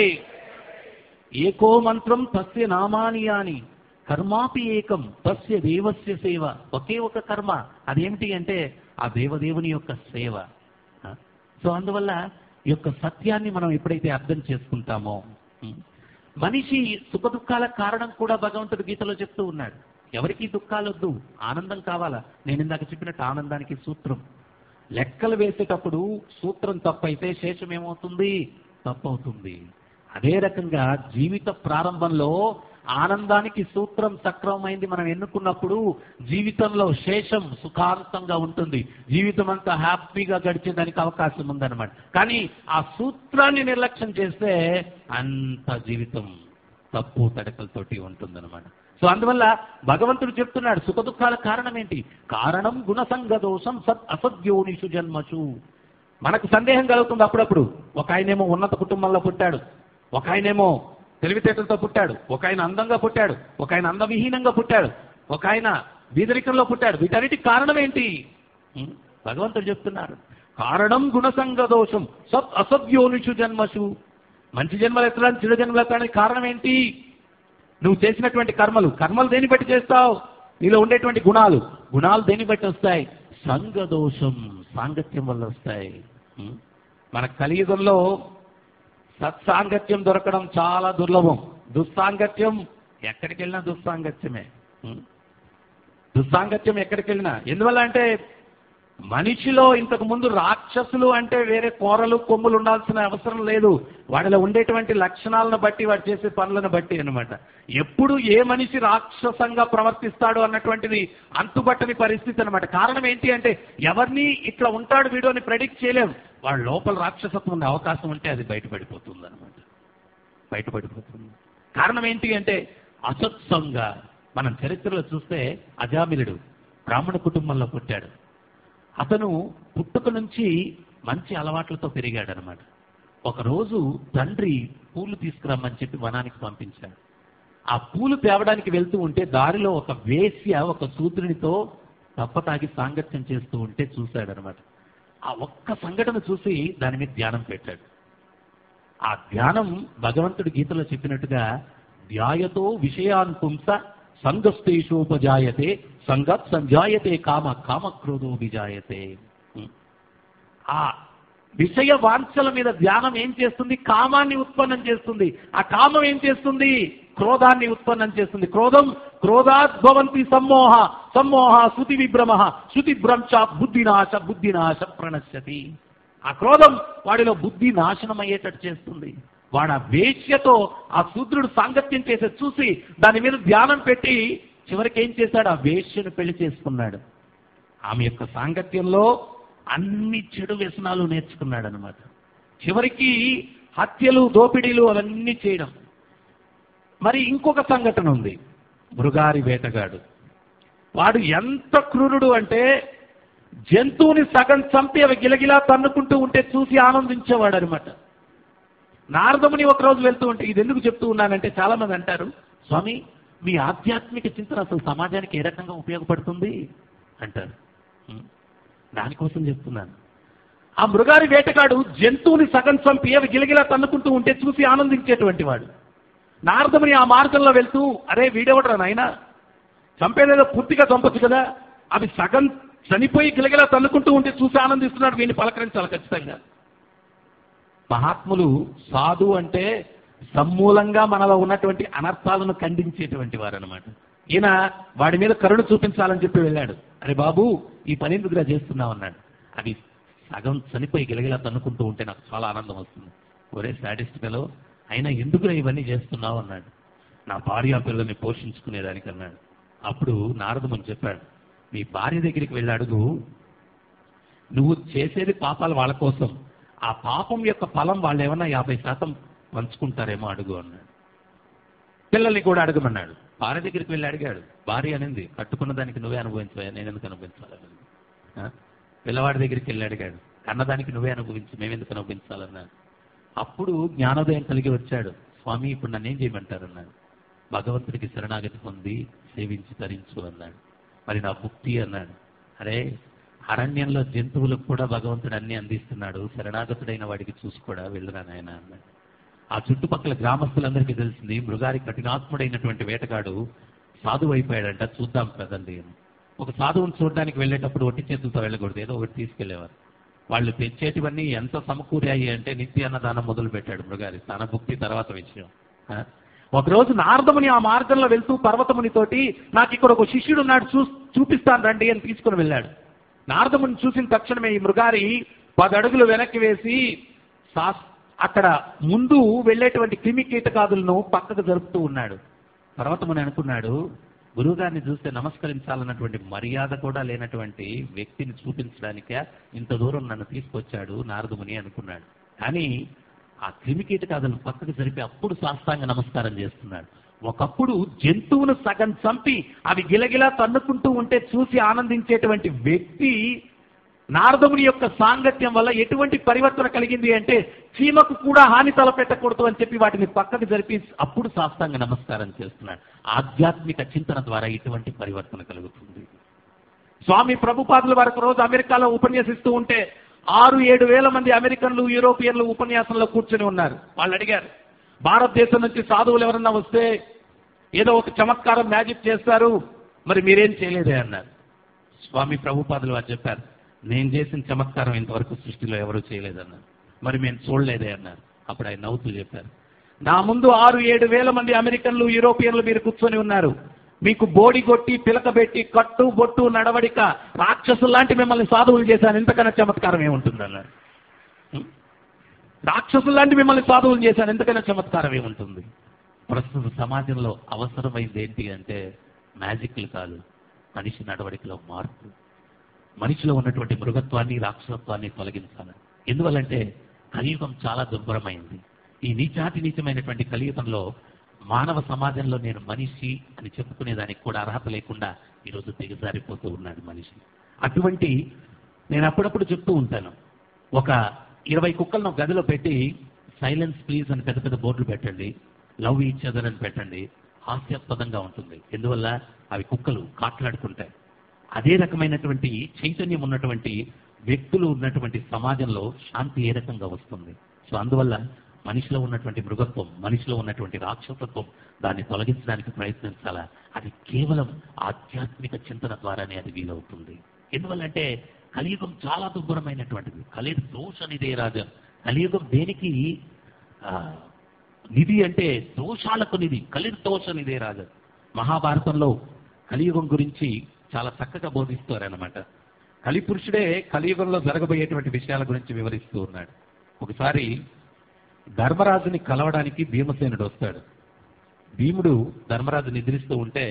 ఏకో మంత్రం తస్య నామాని అని కర్మాపి ఏకం తస్య దేవస్య సేవ ఒకే ఒక కర్మ అదేమిటి అంటే ఆ దేవదేవుని యొక్క సేవ ఆ? సో అందువల్ల ఈ యొక్క సత్యాన్ని మనం ఎప్పుడైతే అర్థం చేసుకుంటామో ఉం, మనిషి సుఖ దుఃఖాల కారణం కూడా భగవంతుడు గీతలో చెప్తూ ఉన్నాడు ఎవరికి దుఃఖాలొద్దు ఆనందం కావాలా నేను ఇందాక చెప్పినట్టు ఆనందానికి సూత్రం లెక్కలు వేసేటప్పుడు సూత్రం తప్పైతే శేషం ఏమవుతుంది తప్పవుతుంది అదే రకంగా జీవిత ప్రారంభంలో ఆనందానికి సూత్రం సక్రమమైంది మనం ఎన్నుకున్నప్పుడు జీవితంలో శేషం సుఖాంతంగా ఉంటుంది జీవితం అంతా హ్యాపీగా గడిచేదానికి అవకాశం ఉందన్నమాట కానీ ఆ సూత్రాన్ని నిర్లక్ష్యం చేస్తే అంత జీవితం తప్పు తడకలతోటి ఉంటుందన్నమాట సో అందువల్ల భగవంతుడు చెప్తున్నాడు సుఖ దుఃఖాల కారణం ఏంటి కారణం గుణసంగ దోషం సత్ అసద్యోనిషు జన్మచు మనకు సందేహం కలుగుతుంది అప్పుడప్పుడు ఒక ఆయనేమో ఉన్నత కుటుంబంలో పుట్టాడు ఒక ఆయనేమో తెలివితేటలతో పుట్టాడు ఒక ఆయన అందంగా పుట్టాడు ఒక ఆయన అందవిహీనంగా పుట్టాడు ఒక ఆయన బీదరికంలో పుట్టాడు వీటన్నిటికి కారణం ఏంటి ఉం? భగవంతుడు చెప్తున్నారు కారణం గుణసంగ దోషం సత్ అసద్యోనిషు జన్మసు మంచి జన్మలు ఎత్తడానికి చెడు జన్మలు ఎత్తడానికి కారణం ఏంటి నువ్వు చేసినటువంటి కర్మలు కర్మలు దేని బట్టి చేస్తావు నీలో ఉండేటువంటి గుణాలు గుణాలు దేని బట్టి వస్తాయి సంగ దోషం సాంగత్యం వల్ల వస్తాయి ఉం? మన కలియుగంలో సత్సాంగత్యం దొరకడం చాలా దుర్లభం దుస్సాంగత్యం ఎక్కడికి వెళ్ళినా దుస్సాంగత్యమే ఉం? దుస్సాంగత్యం ఎక్కడికి వెళ్ళినా ఎందువల్ల అంటే మనిషిలో ఇంతకు ముందు రాక్షసులు అంటే వేరే కూరలు కొమ్ములు ఉండాల్సిన అవసరం లేదు వాడిలో ఉండేటువంటి లక్షణాలను బట్టి వాడు చేసే పనులను బట్టి అన్నమాట ఎప్పుడు ఏ మనిషి రాక్షసంగా ప్రవర్తిస్తాడు అన్నటువంటిది అంతుబట్టని పరిస్థితి అన్నమాట కారణం ఏంటి అంటే ఎవరిని ఇట్లా ఉంటాడు వీడు అని ప్రెడిక్ట్ చేయలేం వాడు లోపల రాక్షసత్వం ఉండే అవకాశం ఉంటే అది బయటపడిపోతుంది అనమాట బయటపడిపోతుంది కారణం ఏంటి అంటే అసత్సంగా మనం చరిత్రలో చూస్తే అజామిలుడు బ్రాహ్మణ కుటుంబంలో పుట్టాడు అతను పుట్టుక నుంచి మంచి అలవాట్లతో పెరిగాడు అనమాట ఒకరోజు తండ్రి పూలు తీసుకురమ్మని చెప్పి వనానికి పంపించాడు ఆ పూలు తేవడానికి వెళ్తూ ఉంటే దారిలో ఒక వేశ్య ఒక సూత్రునితో తప్పతాగి సాంగత్యం చేస్తూ ఉంటే చూశాడనమాట ఆ ఒక్క సంఘటన చూసి దాని మీద ధ్యానం పెట్టాడు ఆ ధ్యానం భగవంతుడి గీతలో చెప్పినట్టుగా ధ్యాయతో విషయాన్ పుంస సంగస్తేషోపజాయతే సంగత్ సంజాయతే కామ కామ క్రోధో విజాయతే ఉం. ఆ విషయ వాంఛల మీద ధ్యానం ఏం చేస్తుంది కామాన్ని ఉత్పన్నం చేస్తుంది ఆ కామం ఏం చేస్తుంది క్రోధాన్ని ఉత్పన్నం చేస్తుంది క్రోధం క్రోధాద్భవంతి సమ్మోహ సమ్మోహ శృతి విభ్రమ శృతి భ్రంశ బుద్ధినాశ బుద్ధినాశ ప్రణశ్యతి ఆ క్రోధం వాడిలో బుద్ధి నాశనం అయ్యేటట్టు చేస్తుంది వాడు ఆ వేశ్యతో ఆ శూద్రుడు సాంగత్యం చేసే చూసి దాని మీద ధ్యానం పెట్టి చివరికి ఏం చేశాడు ఆ వేశ్యను పెళ్లి చేసుకున్నాడు ఆమె యొక్క సాంగత్యంలో అన్ని చెడు వ్యసనాలు నేర్చుకున్నాడు అనమాట చివరికి హత్యలు దోపిడీలు అవన్నీ చేయడం మరి ఇంకొక సంఘటన ఉంది మృగారి వేటగాడు వాడు ఎంత క్రూరుడు అంటే జంతువుని సగం చంపి అవి గిలగిలా తన్నుకుంటూ ఉంటే చూసి ఆనందించేవాడు అనమాట నారదముని ఒక రోజు వెళ్తూ ఉంటే ఇది ఎందుకు చెప్తూ ఉన్నానంటే చాలా మంది అంటారు స్వామి మీ ఆధ్యాత్మిక చింతన అసలు సమాజానికి ఏ రకంగా ఉపయోగపడుతుంది అంటారు ఉం. దానికోసం చెప్తున్నాను ఆ మృగారి వేటగాడు జంతువుని సగం చంపి అవి గిలగిలా తన్నుకుంటూ ఉంటే చూసి ఆనందించేటువంటి వాడు నారదముని ఆ మార్గంలో వెళ్తూ అరే వీడెవడరా నాయనా చంపేదేదో పూర్తిగా చంపొచ్చు కదా అవి సగం చనిపోయి గిలగిలా తన్నుకుంటూ ఉంటే చూసి ఆనందిస్తున్నాడు వీడిని పలకరించాలి ఖచ్చితంగా మహాత్ములు సాధు అంటే సమూలంగా మనలో ఉన్నటువంటి అనర్థాలను ఖండించేటువంటి వారు అనమాట ఈయన వాడి మీద కరుణ చూపించాలని చెప్పి వెళ్ళాడు అరే బాబు ఈ పని ఎందుకురా చేస్తున్నావు అన్నాడు అవి సగం చనిపోయి గిలగిలా తన్నుకుంటూ ఉంటే నాకు చాలా ఆనందం వస్తుంది ఒరే సాడిస్ట్ ఫెలో అయినా ఎందుకురా ఇవన్నీ చేస్తున్నావు అన్నాడు నా భార్య పిల్లల్ని పోషించుకునేదానికి అన్నాడు అప్పుడు నారదముని చెప్పాడు మీ భార్య దగ్గరికి వెళ్ళి అడుగు నువ్వు చేసేది పాపాలు వాళ్ళ కోసం ఆ పాపం యొక్క ఫలం వాళ్ళు ఏమన్నా యాభై శాతం పంచుకుంటారేమో అడుగు అన్నాడు పిల్లల్ని కూడా అడగమన్నాడు భార్య దగ్గరికి వెళ్ళి అడిగాడు భార్య అనింది కట్టుకున్న దానికి నువ్వే అనుభవించవా నేను ఎందుకు అనుభవించాలన్నది ఆ? పిల్లవాడి దగ్గరికి వెళ్ళి అడిగాడు కన్నదానికి నువ్వే అనుభవించు మేమెందుకు అనుభవించాలన్నాడు అప్పుడు జ్ఞానోదయం కలిగి వచ్చాడు స్వామి ఇప్పుడు నన్ను ఏం చేయమంటారు అన్నాడు భగవంతుడికి శరణాగతి పొంది సేవించి తరించు అన్నాడు మరి నా ముక్తి అన్నాడు అరే అరణ్యంలో జంతువులకు కూడా భగవంతుడు అన్ని అందిస్తున్నాడు శరణాగతుడైన వాడికి చూసుకోడా వెళ్ళురా నాయన అన్నాడు ఆ చుట్టుపక్కల గ్రామస్తులందరికీ తెలిసింది మృగారి కఠినాత్ముడైనటువంటి వేటగాడు సాధువు అయిపోయాడంట చూద్దాం కదండి అని ఒక సాధువుని చూడడానికి వెళ్ళేటప్పుడు ఒట్టి చేతులతో వెళ్ళకూడదు ఏదో ఒకటి తీసుకెళ్లేవారు వాళ్ళు తెచ్చేటివన్నీ ఎంత సమకూరాయి అంటే నిత్య అన్నదానం మొదలు పెట్టాడు మృగారి తన భక్తి తర్వాత విషయం ఆ? ఒకరోజు నారదముని ఆ మార్గంలో వెళ్తూ పర్వతమునితోటి నాకు ఇక్కడ ఒక శిష్యుడు ఉన్నాడు చూ చూపిస్తాను రండి అని తీసుకుని వెళ్ళాడు నారదముని చూసిన తక్షణమే ఈ మృగారి పది అడుగులు వెనక్కి వేసి శాస్- అక్కడ ముందు వెళ్ళేటువంటి క్రిమి కీటకాదులను పక్కకు జరుపుతూ ఉన్నాడు పర్వతముని అనుకున్నాడు గురువుగారిని చూస్తే నమస్కరించాలన్నటువంటి మర్యాద కూడా లేనటువంటి వ్యక్తిని చూపించడానికే ఇంత దూరం నన్ను తీసుకొచ్చాడు నారదుముని అనుకున్నాడు కానీ ఆ క్రిమికీటకాదులను పక్కకు జరిపి అప్పుడు సాష్టాంగ నమస్కారం చేస్తున్నాడు ఒకప్పుడు జంతువును సగం చంపి అవి గిలగిలా తన్నుకుంటూ ఉంటే చూసి ఆనందించేటువంటి వ్యక్తి నారదముని యొక్క సాంగత్యం వల్ల ఎటువంటి పరివర్తన కలిగింది అంటే చీమకు కూడా హాని తలపెట్టకూడదు అని చెప్పి వాటిని పక్కకు జరిపి అప్పుడు సాష్టాంగ నమస్కారం చేస్తున్నాడు ఆధ్యాత్మిక చింతన ద్వారా ఇటువంటి పరివర్తన కలుగుతుంది స్వామి ప్రభుపాదుల వరకు రోజు అమెరికాలో ఉపన్యసిస్తూ ఉంటే ఆరు ఏడు వేల మంది అమెరికన్లు యూరోపియన్లు ఉపన్యాసంలో కూర్చొని ఉన్నారు వాళ్ళు అడిగారు భారతదేశం నుంచి సాధువులు ఎవరన్నా వస్తే ఏదో ఒక చమత్కారం మ్యాజిక్ చేస్తారు మరి మీరేం చేయలేదే అన్నారు స్వామి ప్రభుపాదులు వారు చెప్పారు నేను చేసిన చమత్కారం ఇంతవరకు సృష్టిలో ఎవరూ చేయలేదన్నారు మరి మేము చూడలేదే అన్నారు అప్పుడు ఆయన నవ్వుతూ చెప్పారు నా ముందు ఆరు ఏడు వేల మంది అమెరికన్లు యూరోపియన్లు మీరు కూర్చొని ఉన్నారు మీకు బోడి కొట్టి పిలకబెట్టి కట్టు బొట్టు నడవడిక రాక్షసుల్లాంటి మిమ్మల్ని సాధువులు చేశాను ఇంతకన్నా చమత్కారం ఏముంటుంది అన్నారు హ్మ్? రాక్షసుల్లాంటి మిమ్మల్ని సాధువులు చేశాను ఎంతకైనా చమత్కారం ఏముంటుంది ప్రస్తుత సమాజంలో అవసరమైంది ఏంటి అంటే మ్యాజిక్లు కాదు మనిషి నడవడికలో మార్పు మనిషిలో ఉన్నటువంటి మృగత్వాన్ని రాక్షసత్వాన్ని తొలగించాలి ఎందువల్లంటే కలియుగం చాలా దుర్భరమైంది ఈ నీచాతి నీచమైనటువంటి కలియుగంలో మానవ సమాజంలో నేను మనిషి అని చెప్పుకునేదానికి కూడా అర్హత లేకుండా ఈరోజు దిగజారిపోతూ ఉన్నాడు మనిషి అటువంటి నేను అప్పుడప్పుడు చెప్తూ ఉంటాను ఒక ఇరవై కుక్కలను ఒక గదిలో పెట్టి సైలెన్స్ ప్లీజ్ అని పెద్ద పెద్ద బోర్డులు పెట్టండి లవ్ ఈచ్ అదర్ అని పెట్టండి హాస్యాస్పదంగా ఉంటుంది ఎందువల్ల అవి కుక్కలు కాట్లాడుకుంటాయి అదే రకమైనటువంటి చైతన్యం ఉన్నటువంటి వ్యక్తులు ఉన్నటువంటి సమాజంలో శాంతి ఏ రకంగా వస్తుంది సో అందువల్ల మనిషిలో ఉన్నటువంటి మృగత్వం మనిషిలో ఉన్నటువంటి రాక్షసత్వం దాన్ని తొలగించడానికి ప్రయత్నించాలా అది కేవలం ఆధ్యాత్మిక చింతన ద్వారానే అది వీలవుతుంది ఎందువల్లంటే కలియుగం చాలా దుర్భరమైనటువంటిది కలియుగ దోష నిదే రాజా కలియుగం దేనికి ఆ, నిధి అంటే దోషాలకు నిధి కలిర్ దోష నిదే రాజా మహాభారతంలో కలియుగం గురించి చాలా చక్కగా బోధిస్తారనమాట కలిపురుషుడే కలియుగంలో జరగబోయేటువంటి విషయాల గురించి వివరిస్తూ ఉన్నాడు ఒకసారి ధర్మరాజుని కలవడానికి భీమసేనుడు వస్తాడు భీముడు ధర్మరాజు నిద్రిస్తూ ఉంటే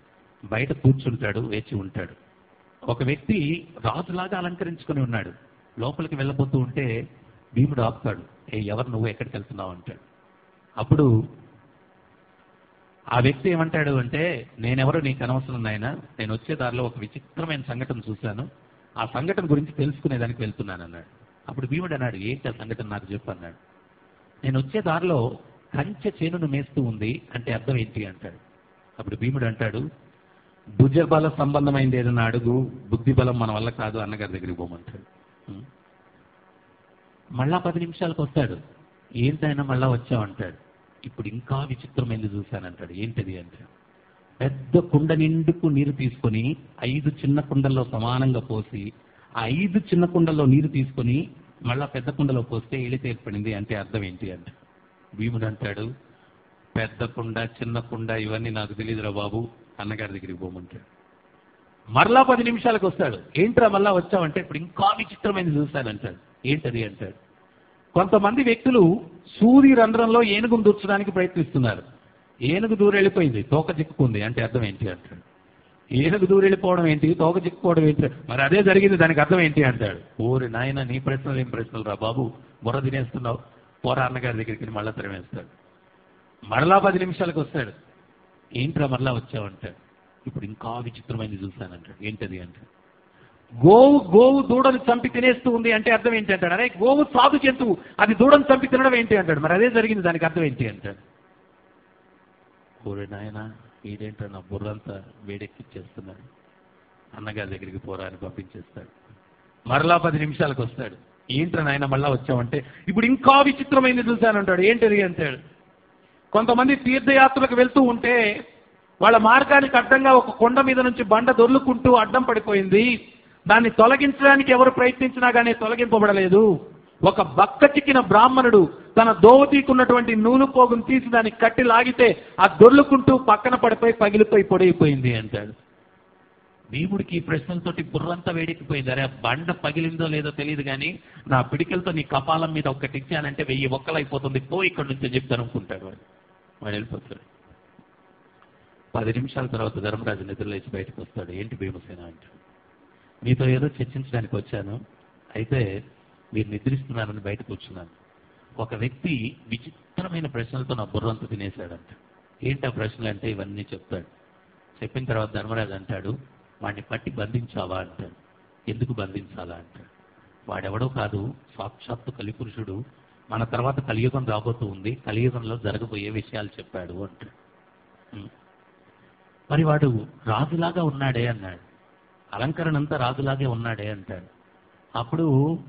బయట కూర్చుంటాడు వేచి ఉంటాడు ఒక వ్యక్తి రాజులాగా అలంకరించుకొని ఉన్నాడు లోపలికి వెళ్ళబోతూ ఉంటే భీముడు ఆపుతాడు ఏ ఎవరు నువ్వు ఎక్కడికి వెళ్తున్నావు అంటాడు అప్పుడు ఆ వ్యక్తి ఏమంటాడు అంటే నేనెవరో నీకు అనవసరం నాయన నేను వచ్చే దారిలో ఒక విచిత్రమైన సంఘటన చూశాను ఆ సంఘటన గురించి తెలుసుకునేదానికి వెళ్తున్నాను అన్నాడు అప్పుడు భీముడు అన్నాడు ఏంటి ఆ సంఘటన నాకు చెప్పు అన్నాడు నేను వచ్చే దారిలో కంచె చేనును మేస్తూ ఉంది అంటే అర్థం ఏంటి అంటాడు అప్పుడు భీముడు అంటాడు భుజబల సంబంధమైంది ఏదైనా అడుగు బుద్ధి బలం మన వల్ల కాదు అన్నగారి దగ్గరికి పోమంటాడు ఉం. మళ్ళా పది నిమిషాలకు వస్తాడు ఏంటైనా మళ్ళా వచ్చావంటాడు ఇప్పుడు ఇంకా విచిత్రమైంది చూశానంటాడు ఏంటది అంటాడు పెద్ద కుండ నిండుకు నీరు తీసుకొని ఐదు చిన్న కుండల్లో సమానంగా పోసి ఆ ఐదు చిన్న కుండల్లో నీరు తీసుకొని మళ్ళా పెద్ద కుండలో పోస్తే ఎలిత ఏర్పడింది అంటే అర్థం ఏంటి అంట భీముడు అంటాడు పెద్ద కుండ చిన్న కుండ ఇవన్నీ నాకు తెలియదురా బాబు అన్నగారి దగ్గరికి పోమంటాడు మరలా పది నిమిషాలకు వస్తాడు ఏంట్రా మళ్ళా వచ్చావంటే ఇప్పుడు ఇంకా విచిత్రమైనది చూశానంటాడు ఏంటది అంటాడు కొంతమంది వ్యక్తులు సూది రంధ్రంలో ఏనుగును దూర్చడానికి ప్రయత్నిస్తున్నారు ఏనుగు దూరం వెళ్ళిపోయింది తోక చిక్కుకుంది అంటే అర్థం ఏంటి అంటాడు ఏనుగు దూరం వెళ్ళిపోవడం ఏంటి తోక చిక్కుకోవడం ఏంటి మరి అదే జరిగింది దానికి అర్థం ఏంటి అంటాడు ఓరి నాయన నీ ప్రశ్నలు ఏం ప్రశ్నలు రా బాబు బుర్ర తినేస్తున్నావు పోరా అన్నగారి దగ్గరికి మళ్ళా తరిమేస్తాడు మరలా పది నిమిషాలకు వస్తాడు ఏంట్రా మరలా వచ్చావంటాడు ఇప్పుడు ఇంకా విచిత్రమైనది చూశానంటాడు ఏంటది అంటాడు గోవు గోవు దూడను చంపి తినేస్తూ ఉంది అంటే అర్థం ఏంటి అంటాడు అరే గోవు సాధు జంతువు అది దూడను చంపి తినడం ఏంటి అంటాడు మరి అదే జరిగింది దానికి అర్థం ఏంటి అంటాడు ఓరే నాయన వీడేంటో నా బుర్రంతా వేడెక్కిచ్చేస్తున్నాడు అన్నగారి దగ్గరికి పోరా అని పంపించేస్తాడు మరలా పది నిమిషాలకు వస్తాడు ఏంట్రా నాయన మళ్ళా వచ్చావంటే ఇప్పుడు ఇంకా విచిత్రమైనది చూశానంటాడు ఏంటది అంటాడు కొంతమంది తీర్థయాత్రలకు వెళ్తూ ఉంటే వాళ్ళ మార్గానికి అడ్డంగా ఒక కొండ మీద నుంచి బండ దొర్లుకుంటూ అడ్డం పడిపోయింది దాన్ని తొలగించడానికి ఎవరు ప్రయత్నించినా కానీ తొలగింపబడలేదు ఒక బక్క చిక్కిన బ్రాహ్మణుడు తన దోవతీకున్నటువంటి నూలు పోగును తీసి దాన్ని కట్టి లాగితే ఆ దొర్లుకుంటూ పక్కన పడిపోయి పగిలిపోయి పొడిగిపోయింది అంటాడు భీముడికి ఈ ప్రశ్నలతోటి బుర్రంతా వేడెక్కిపోయింది అరే ఆ బండ పగిలిందో లేదో తెలియదు కానీ నా పిడికలతో నీ కపాలం మీద ఒక్కటి ఇచ్చానంటే వెయ్యి ఒక్కలైపోతుంది పో ఇక్కడ నుంచి అని చెప్తాను అనుకుంటాడు వాడు వాడు వెళ్ళిపోతాడు పది నిమిషాల తర్వాత ధర్మరాజు నిద్రలేచి బయటకు వస్తాడు ఏంటి భీమసేన అంటాడు మీతో ఏదో చర్చించడానికి వచ్చాను అయితే మీరు నిద్రిస్తున్నారని బయటకు వచ్చున్నాను ఒక వ్యక్తి విచిత్రమైన ప్రశ్నలతో నా బుర్రంతా తినేశాడంట ఏంటి ఆ ప్రశ్నలు అంటే ఇవన్నీ చెప్తాడు చెప్పిన తర్వాత ధర్మరాజు అంటాడు వాడిని పట్టి బంధించావా అంటాడు ఎందుకు బంధించాలా అంటాడు వాడెవడో కాదు సాక్షాత్తు కలిపురుషుడు మన తర్వాత కలియుగం రాబోతూ ఉంది కలియుగంలో జరగబోయే విషయాలు చెప్పాడు అంటాడు ఉం. మరి వాడు రాజులాగా ఉన్నాడే అన్నాడు అలంకరణ అంతా రాజులాగే ఉన్నాడే అంటాడు అప్పుడు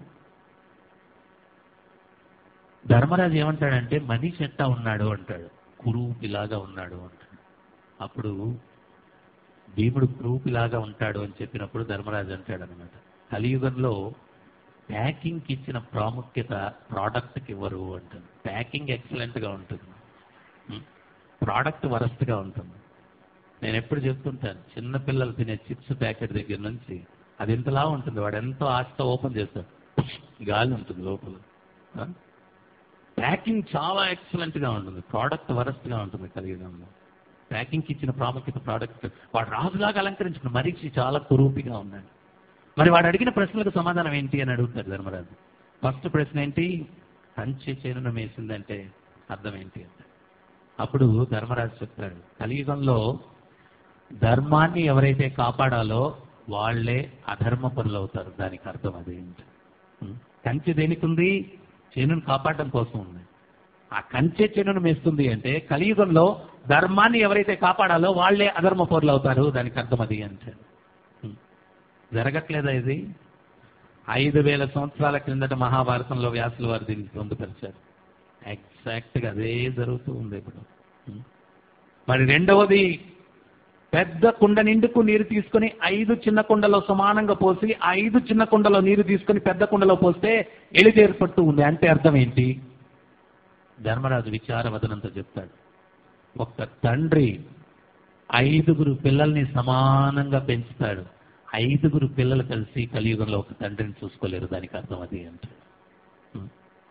ధర్మరాజు ఏమంటాడంటే మనిషి ఎట్టా ఉన్నాడు అంటాడు కురూపిలాగా ఉన్నాడు అంటాడు అప్పుడు భీముడు కురూపిలాగా ఉంటాడు అని చెప్పినప్పుడు ధర్మరాజు అంటాడు అనమాట కలియుగంలో ప్యాకింగ్కి ఇచ్చిన ప్రాముఖ్యత ప్రోడక్ట్కి ఇవ్వరు అంటాడు ప్యాకింగ్ ఎక్సలెంట్గా ఉంటుంది ప్రోడక్ట్ వరస్ట్గా ఉంటుంది నేను ఎప్పుడు చెప్తుంటాను చిన్న పిల్లలు తినే చిప్స్ ప్యాకెట్ దగ్గర నుంచి అది ఇంతలా ఉంటుంది వాడు ఎంతో ఆశతో ఓపెన్ చేస్తాడు గాలి ఉంటుంది లోపల ఆ? ప్యాకింగ్ చాలా ఎక్సలెంట్ గా ఉంటుంది ప్రోడక్ట్ వరస్ట్ గా ఉంటుంది కలియుగంలో ప్యాకింగ్ ఇచ్చిన ప్రాముఖ్యత ప్రోడక్ట్ వాడు రాజులాగా అలంకరించుకున్న మరీచి చాలా కురూపిగా ఉన్నాడు మరి వాడు అడిగిన ప్రశ్నలకు సమాధానం ఏంటి అని అడుగుతాడు ధర్మరాజు ఫస్ట్ ప్రశ్న ఏంటి కంచె చేనున వేసిందంటే అర్థం ఏంటి అంటే అప్పుడు ధర్మరాజు చెప్తాడు కలియుగంలో ధర్మాన్ని ఎవరైతే కాపాడాలో వాళ్ళే అధర్మ పనులు అవుతారు దానికి అర్థం అదేంటి ఉం? కంచె దేనికి ఉంది చేనును కాపాడడం కోసం ఉంది ఆ కంచె చేనును మేస్తుంది అంటే కలియుగంలో ధర్మాన్ని ఎవరైతే కాపాడాలో వాళ్ళే అధర్మ పౌరులు అవుతారు దానికి అర్థం అది అంటే ఉం. జరగట్లేదా ఇది ఐదు వేల సంవత్సరాల క్రిందట మహాభారతంలో వ్యాసుల వారు దీనికి పొందుపరిచారు ఎగ్జాక్ట్ గా అదే జరుగుతూ ఉంది ఇప్పుడు ఉం. మరి రెండవది పెద్ద కుండ నిండుకు నీరు తీసుకొని ఐదు చిన్న కుండలో సమానంగా పోసి ఆ ఐదు చిన్న కుండలో నీరు తీసుకొని పెద్ద కుండలో పోస్తే ఎలిది ఏర్పడుతూ ఉంది అంటే అర్థం ఏంటి ధర్మరాజు విచారవదనంతో చెప్తాడు ఒక తండ్రి ఐదుగురు పిల్లల్ని సమానంగా పెంచుతాడు ఐదుగురు పిల్లలు కలిసి కలియుగంలో ఒక తండ్రిని చూసుకోలేరు దానికి అర్థం అది అంటే ఉం.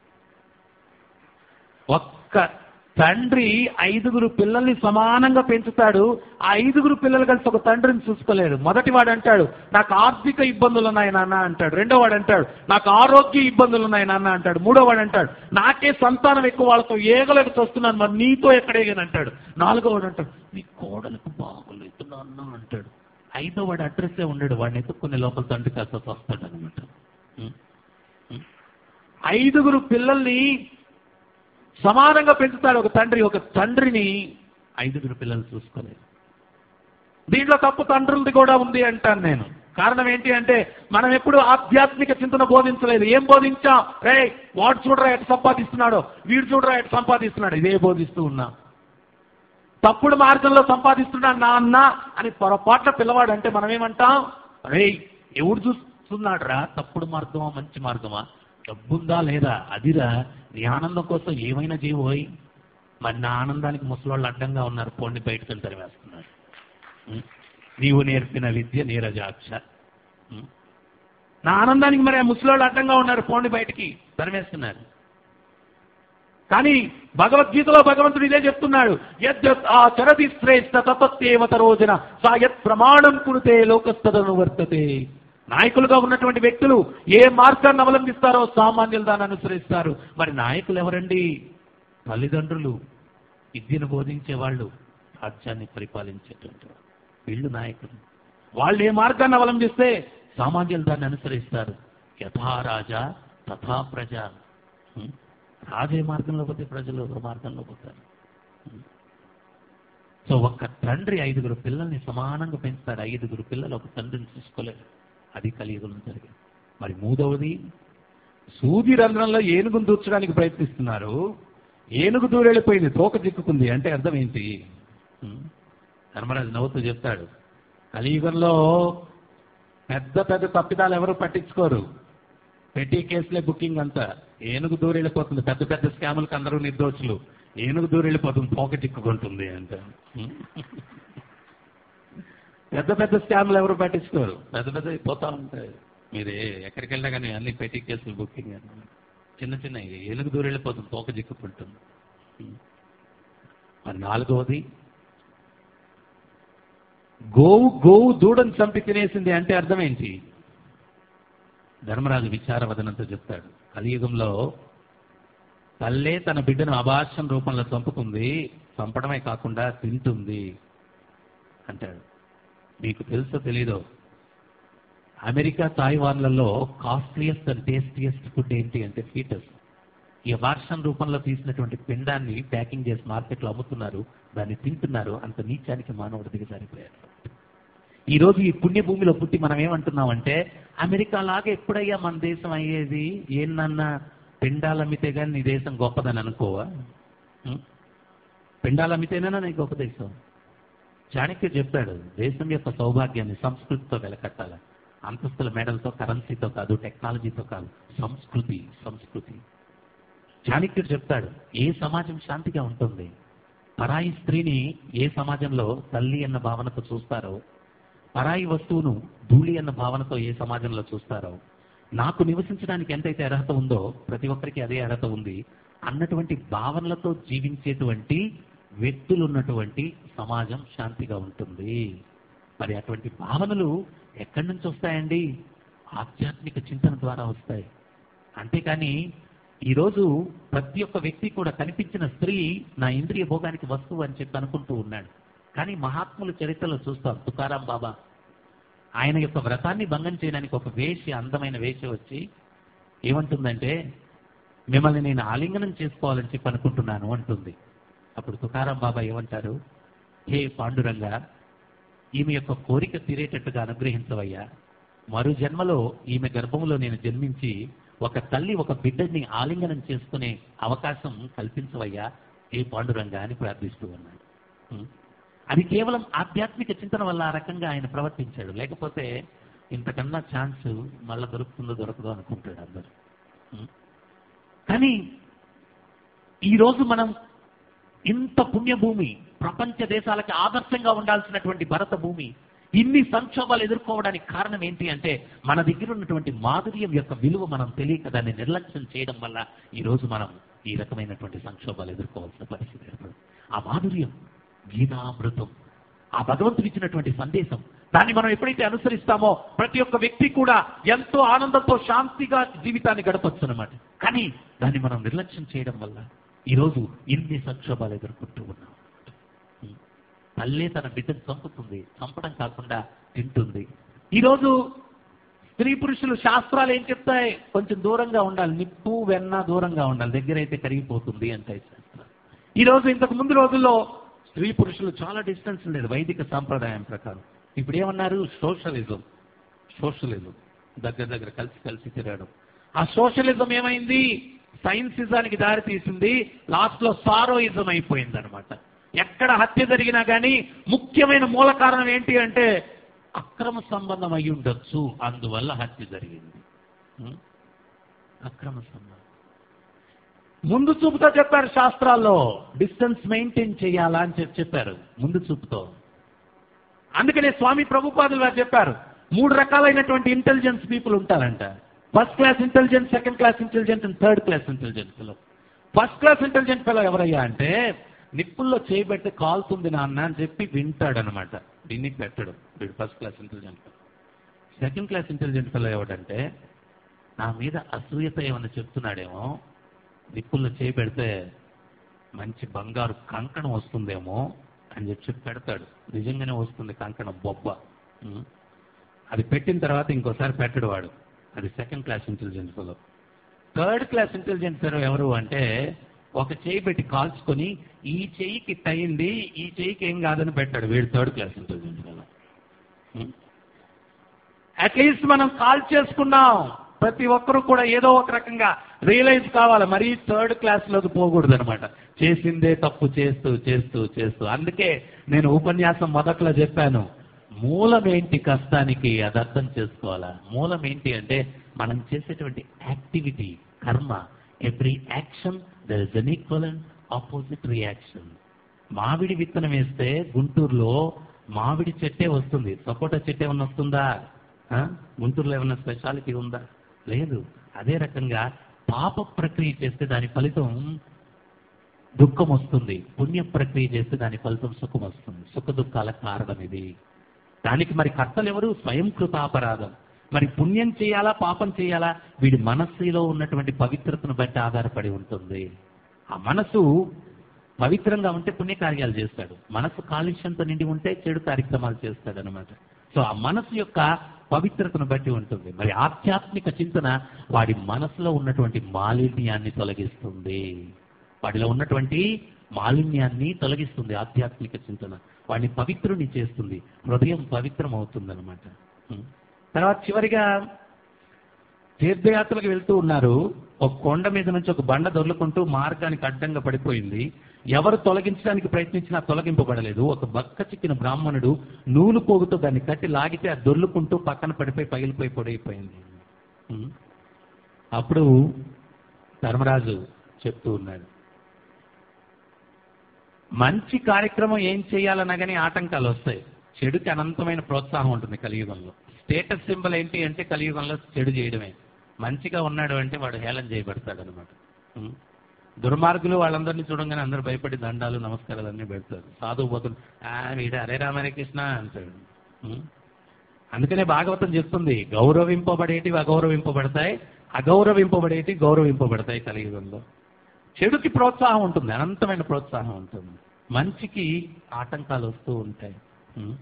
ఒక్క తండ్రి ఐదుగురు పిల్లల్ని సమానంగా పెంచుతాడు ఆ ఐదుగురు పిల్లలు కలిసి ఒక తండ్రిని చూసుకోలేడు మొదటి వాడు అంటాడు నాకు ఆర్థిక ఇబ్బందులు ఉన్నాయి నాన్న అంటాడు రెండో వాడు అంటాడు నాకు ఆరోగ్య ఇబ్బందులు ఉన్నాయి నాన్న అంటాడు మూడో వాడు అంటాడు నాకే సంతానం ఎక్కువ వాళ్ళతో ఏగలేక చూస్తున్నాను మరి నీతో ఎక్కడేగని అంటాడు నాలుగో వాడు అంటాడు నీ కోడలకు బాగోలేదు నాన్న అంటాడు ఐదో వాడు అడ్రస్సే ఉండడు వాడిని ఎత్తుక్కునే లోపల తండ్రి కాస్త వస్తాడు అనమాట ఐదుగురు పిల్లల్ని సమానంగా పెంచుతాడు ఒక తండ్రి ఒక తండ్రిని ఐదుగురు పిల్లలు చూసుకోలేదు దీంట్లో తప్పు తండ్రులది కూడా ఉంది అంటాను నేను కారణం ఏంటి అంటే మనం ఎప్పుడు ఆధ్యాత్మిక చింతన బోధించలేదు ఏం బోధించాం రే వాడు చూడరా ఎటు సంపాదిస్తున్నాడో వీడు చూడరా ఎటు సంపాదిస్తున్నాడు ఇదే బోధిస్తూ ఉన్నాం తప్పుడు మార్గంలో సంపాదిస్తున్నాడు నా అన్న అని పొరపాట్ల పిల్లవాడు అంటే మనం ఏమంటాం రే ఎవడు చూస్తున్నాడు రా తప్పుడు మార్గమా మంచి మార్గమా డబ్బుందా లేదా అదిరా నీ ఆనందం కోసం ఏమైనా చేయబోయి మరి నా ఆనందానికి ముసలోళ్ళు అడ్డంగా ఉన్నారు పోండి బయటకు వెళ్ళి తరివేస్తున్నారు ఉం? నీవు నేర్పిన విద్య నీరజాక్ష ఉం? నా ఆనందానికి మరి ఆ ముసలోళ్ళు అడ్డంగా ఉన్నారు పోండి బయటికి తరివేస్తున్నారు కానీ భగవద్గీతలో భగవంతుడు ఇదే చెప్తున్నాడు యద్యత్ ఆ చరతి శ్రేష్ఠ తతత్యేవత రోజున సా యత్ ప్రమాణం కురితే లోకస్తదను వర్తతే నాయకులుగా ఉన్నటువంటి వ్యక్తులు ఏ మార్గాన్ని అవలంబిస్తారో సామాన్యులు దాన్ని అనుసరిస్తారు మరి నాయకులు ఎవరండి తల్లిదండ్రులు విద్యను బోధించే వాళ్ళు రాజ్యాన్ని పరిపాలించేటువంటి వాళ్ళు. వీళ్ళు నాయకులు వాళ్ళు ఏ మార్గాన్ని అవలంబిస్తే సామాన్యులు దాన్ని అనుసరిస్తారు యథా రాజా తథా ప్రజ ఉం? రాజే మార్గంలో పోతే ప్రజలు ఒక మార్గంలో పోతారు ఉం? సో ఒక్క తండ్రి ఐదుగురు పిల్లల్ని సమానంగా పెంచుతాడు ఐదుగురు పిల్లలు ఒక తండ్రిని చూసుకోలేరు అది కలియుగంలో జరిగింది మరి మూడవది సూది రంధ్రంలో ఏనుగును దూర్చడానికి ప్రయత్నిస్తున్నారు ఏనుగు దూరెళ్ళిపోయింది తోక చిక్కుకుంది అంటే అర్థం ఏంటి ఉం? ధర్మరాజు నవ్వుతూ చెప్తాడు కలియుగంలో పెద్ద పెద్ద తప్పిదాలు ఎవరు పట్టించుకోరు పెట్టి కేసులే బుకింగ్ అంతా ఏనుగు దూరి వెళ్ళిపోతుంది పెద్ద పెద్ద స్కాములకు అందరూ నిర్దోషులు ఏనుగు దూరి వెళ్ళిపోతుంది పోక చిక్కుకుంటుంది అంట పెద్ద పెద్ద స్కాములు ఎవరు పట్టించుకోరు పెద్ద పెద్ద పోతా ఉంటాయి మీరు ఏ- ఎక్కడికి వెళ్ళినా కానీ అన్ని పెట్టి కేసులు బుకింగ్ అని. చిన్న చిన్న ఏనుగు దూరి వెళ్ళిపోతుంది తోక చిక్కుకుంటుంది మరి నాలుగవది గోవు గోవు దూడని చంపి తినేసింది అంటే అర్థం ఏంటి ధర్మరాజు విచారవదనంతో చెప్తాడు కలియుగంలో తల్లే తన బిడ్డను అభాషం రూపంలో చంపుతుంది చంపడమే కాకుండా తింటుంది అంటాడు మీకు తెలుసో తెలీదో అమెరికా తాయివాన్లలో కాస్ట్లియస్ట్ అండ్ టేస్టియస్ట్ ఫుడ్ ఏంటి అంటే ఫీటస్ ఈ అభాషం రూపంలో తీసినటువంటి పిండాన్ని ప్యాకింగ్ చేసి మార్కెట్లో అమ్ముతున్నారు దాన్ని తింటున్నారు అంత నీచానికి మానవుడు దిగజారిపోయారు ఈ రోజు ఈ పుణ్యభూమిలో పుట్టి మనం ఏమంటున్నామంటే అమెరికా లాగా ఎప్పుడయ్యా మన దేశం అయ్యేది ఏందన్నా పిండాలు అమ్మితే కానీ నీ దేశం గొప్పదని అనుకోవా ఉం? పిండాలు అమ్మితేనేనా నీ గొప్ప దేశం చాణక్యుడు చెప్పాడు దేశం యొక్క సౌభాగ్యాన్ని సంస్కృతితో వెలకట్టాలి అంతస్తుల మెడలతో కరెన్సీతో కాదు టెక్నాలజీతో కాదు సంస్కృతి సంస్కృతి చాణక్యుడు చెప్తాడు ఏ సమాజం శాంతిగా ఉంటుంది పరాయి స్త్రీని ఏ సమాజంలో తల్లి అన్న భావనతో చూస్తారో పరాయి వస్తువును ధూళి అన్న భావనతో ఏ సమాజంలో చూస్తారో నాకు నివసించడానికి ఎంతైతే అర్హత ఉందో ప్రతి ఒక్కరికి అదే అర్హత ఉంది అన్నటువంటి భావనలతో జీవించేటువంటి వ్యక్తులు ఉన్నటువంటి సమాజం శాంతిగా ఉంటుంది మరి అటువంటి భావనలు ఎక్కడి నుంచి వస్తాయండి ఆధ్యాత్మిక చింతన ద్వారా వస్తాయి అంతేకాని ఈరోజు ప్రతి ఒక్క వ్యక్తి కూడా కనిపించిన స్త్రీ నా ఇంద్రియ భోగానికి వస్తువు అని చెప్పి అనుకుంటూ ఉన్నాడు కానీ మహాత్ముల చరిత్రలో చూస్తాం తుకారాం బాబా ఆయన యొక్క వ్రతాన్ని భంగం చేయడానికి ఒక వేష అందమైన వేష వచ్చి ఏమంటుందంటే మిమ్మల్ని నేను ఆలింగనం చేసుకోవాలని చెప్పి అనుకుంటున్నాను అంటుంది అప్పుడు తుకారాం బాబా ఏమంటారు హే పాండురంగ ఈమె యొక్క కోరిక తీరేటట్టుగా అనుగ్రహించవయ్యా మరు జన్మలో ఈమె గర్భంలో నేను జన్మించి ఒక తల్లి ఒక బిడ్డని ఆలింగనం చేసుకునే అవకాశం కల్పించవయ్యా ఏ పాండురంగ అని ప్రార్థిస్తూ ఉన్నాడు ఉం. అది కేవలం ఆధ్యాత్మిక చింతన వల్ల ఆ రకంగా ఆయన ప్రవర్తించాడు లేకపోతే ఇంతకన్నా ఛాన్స్ మళ్ళా దొరుకుతుందో దొరకదో అనుకుంటాడు అందరు ఉం. కానీ ఈరోజు మనం ఇంత పుణ్యభూమి ప్రపంచ దేశాలకి ఆదర్శంగా ఉండాల్సినటువంటి భరత భూమి ఇన్ని సంక్షోభాలు ఎదుర్కోవడానికి కారణం ఏంటి అంటే మన దగ్గర ఉన్నటువంటి మాధుర్యం యొక్క విలువ మనం తెలియక దాన్ని నిర్లక్ష్యం చేయడం వల్ల ఈ రోజు మనం ఈ రకమైనటువంటి సంక్షోభాలు ఎదుర్కోవాల్సిన పరిస్థితి ఏర్పడింది ఆ మాధుర్యం గీతామృతం ఆ భగవంతుడు ఇచ్చినటువంటి సందేశం దాన్ని మనం ఎప్పుడైతే అనుసరిస్తామో ప్రతి ఒక్క వ్యక్తి కూడా ఎంతో ఆనందంతో శాంతిగా జీవితాన్ని గడపచ్చు అనమాట కానీ దాన్ని మనం నిర్లక్ష్యం చేయడం వల్ల ఈరోజు ఇన్ని సంక్షోభాలు ఎదుర్కొంటూ ఉన్నాం తల్లే తన బిడ్డను చంపుతుంది చంపడం కాకుండా తింటుంది ఈరోజు స్త్రీ పురుషులు శాస్త్రాలు ఏం చెప్తాయి కొంచెం దూరంగా ఉండాలి నిప్పు వెన్న దూరంగా ఉండాలి దగ్గర అయితే కరిగిపోతుంది అంటాయి శాస్త్రాలు ఈ రోజు ఇంతకు ముందు రోజుల్లో స్త్రీ పురుషులు చాలా డిస్టెన్స్ ఉండేది వైదిక సాంప్రదాయం ప్రకారం ఇప్పుడు ఏమన్నారు సోషలిజం సోషలిజం దగ్గర దగ్గర కలిసి కలిసి తిరగడం ఆ సోషలిజం ఏమైంది సైన్సిజానికి దారి తీసింది లాస్ట్ లో సారోయిజం అయిపోయింది అనమాట ఎక్కడ హత్య జరిగినా కానీ ముఖ్యమైన మూల కారణం ఏంటి అంటే అక్రమ సంబంధం అయి ఉండొచ్చు అందువల్ల హత్య జరిగింది ఉం? అక్రమ సంబంధం ముందు చూపుతో చెప్పారు శాస్త్రాల్లో డిస్టెన్స్ మెయింటైన్ చేయాలా అని చెప్పి చెప్పారు ముందు చూపుతో అందుకనే స్వామి ప్రభుపాదులు వారు చెప్పారు మూడు రకాలైనటువంటి ఇంటెలిజెన్స్ పీపుల్ ఉంటారంట first class intelligence second class intelligent and third class intelligent fellow first class intelligent fellow ఎవరయ్యా అంటే నిప్పుల్లో చేయబెడితే కాలుతుంది నాన్న అని చెప్పి వింటాడనమాట దీన్ని పెట్టడు వీడు first class intelligent second class intelligent fellow ఎవడంటే నా మీద అసూయత ఏమన్నా చెప్తున్నాడేమో నిప్పుల్లో చేయి పెడితే మంచి బంగారు కంకణం వస్తుందేమో అని చెప్పి చెప్పి పెడతాడు నిజంగానే వస్తుంది కంకణం బొబ్బ ఉం. అది పెట్టిన తర్వాత ఇంకోసారి పెట్టడు వాడు అది second class intelligence fellow third class intelligence fellow ఎవరు అంటే ఒక చేయి పెట్టి కాల్చుకొని ఈ చెయ్యికి అయింది ఈ చెయ్యికి ఏం కాదని పెట్టాడు వీడు third class intelligence fellow at least మనం కాల్ చేసుకున్నాం ప్రతి ఒక్కరూ కూడా ఏదో ఒక రకంగా రియలైజ్ కావాలి మరీ థర్డ్ క్లాస్ లోకి పోకూడదు అనమాట చేసిందే తప్పు చేస్తూ చేస్తూ చేస్తూ అందుకే నేను ఉపన్యాసం మొదట్లో చెప్పాను మూలం ఏంటి కష్టానికి అది అర్థం చేసుకోవాలా మూలం ఏంటి అంటే మనం చేసేటువంటి యాక్టివిటీ కర్మ every action there is an equal and opposite reaction మామిడి విత్తనం వేస్తే గుంటూరులో మామిడి చెట్టే వస్తుంది సపోటా చెట్టు ఏమన్నా వస్తుందా ఆ? గుంటూరులో ఏమన్నా స్పెషాలిటీ ఉందా లేదు అదే రకంగా పాప ప్రక్రియ చేస్తే దాని ఫలితం దుఃఖం వస్తుంది పుణ్య ప్రక్రియ చేస్తే దాని ఫలితం సుఖం వస్తుంది సుఖ దుఃఖాల కారణం ఇది దానికి మరి కర్తలు ఎవరు స్వయం కృతాపరాధం మరి పుణ్యం చేయాలా పాపం చేయాలా వీడి మనస్సులో ఉన్నటువంటి పవిత్రతను బట్టి ఆధారపడి ఉంటుంది ఆ మనసు పవిత్రంగా ఉంటే పుణ్యకార్యాలు చేస్తాడు మనసు కాలుష్యంతో నిండి ఉంటే చెడు కార్యక్రమాలు చేస్తాడు అనమాట సో ఆ మనసు యొక్క పవిత్రతను బట్టి ఉంటుంది మరి ఆధ్యాత్మిక చింతన వాడి మనసులో ఉన్నటువంటి మాలిన్యాన్ని తొలగిస్తుంది వాడిలో ఉన్నటువంటి మాలిన్యాన్ని తొలగిస్తుంది ఆధ్యాత్మిక చింతన వాడిని పవిత్రుని చేస్తుంది హృదయం పవిత్రం అవుతుంది అనమాట తర్వాత చివరిగా తీర్థయాత్రలకు వెళ్తూ ఉన్నారు ఒక కొండ మీద నుంచి ఒక బండ దొర్లుకుంటూ మార్గానికి అడ్డంగా పడిపోయింది ఎవరు తొలగించడానికి ప్రయత్నించినా తొలగింపబడలేదు ఒక బక్క చిక్కిన బ్రాహ్మణుడు నూలు పోగుతో దాన్ని కట్టి లాగితే అది దొర్లుకుంటూ పక్కన పడిపోయి పగిలిపోయి పొడైపోయింది ఉం. అప్పుడు ధర్మరాజు చెప్తూ ఉన్నాడు మంచి కార్యక్రమం ఏం చేయాలన్నా కానీ ఆటంకాలు వస్తాయి చెడుకి అనంతమైన ప్రోత్సాహం ఉంటుంది కలియుగంలో స్టేటస్ సింబల్ ఏంటి అంటే కలియుగంలో చెడు చేయడమే మంచిగా ఉన్నాడు అంటే వాడు హేళన చేయబడతాడు అనమాట దుర్మార్గులు వాళ్ళందరినీ చూడంగానే అందరూ భయపడి దండాలు నమస్కారాలు అన్నీ పెడతారు సాధువు పోతులు "ఆ, వీడు హరే రామ హరే కృష్ణ అంటాడు ఉం? అందుకనే భాగవతం చెప్తుంది గౌరవింపబడేటివి అగౌరవింపబడతాయి అగౌరవింపబడేటివి గౌరవింపబడతాయి కలియుగంలో చెడుకి ప్రోత్సాహం ఉంటుంది అనంతమైన ప్రోత్సాహం ఉంటుంది మంచికి ఆటంకాలు వస్తూ ఉంటాయి ఉం?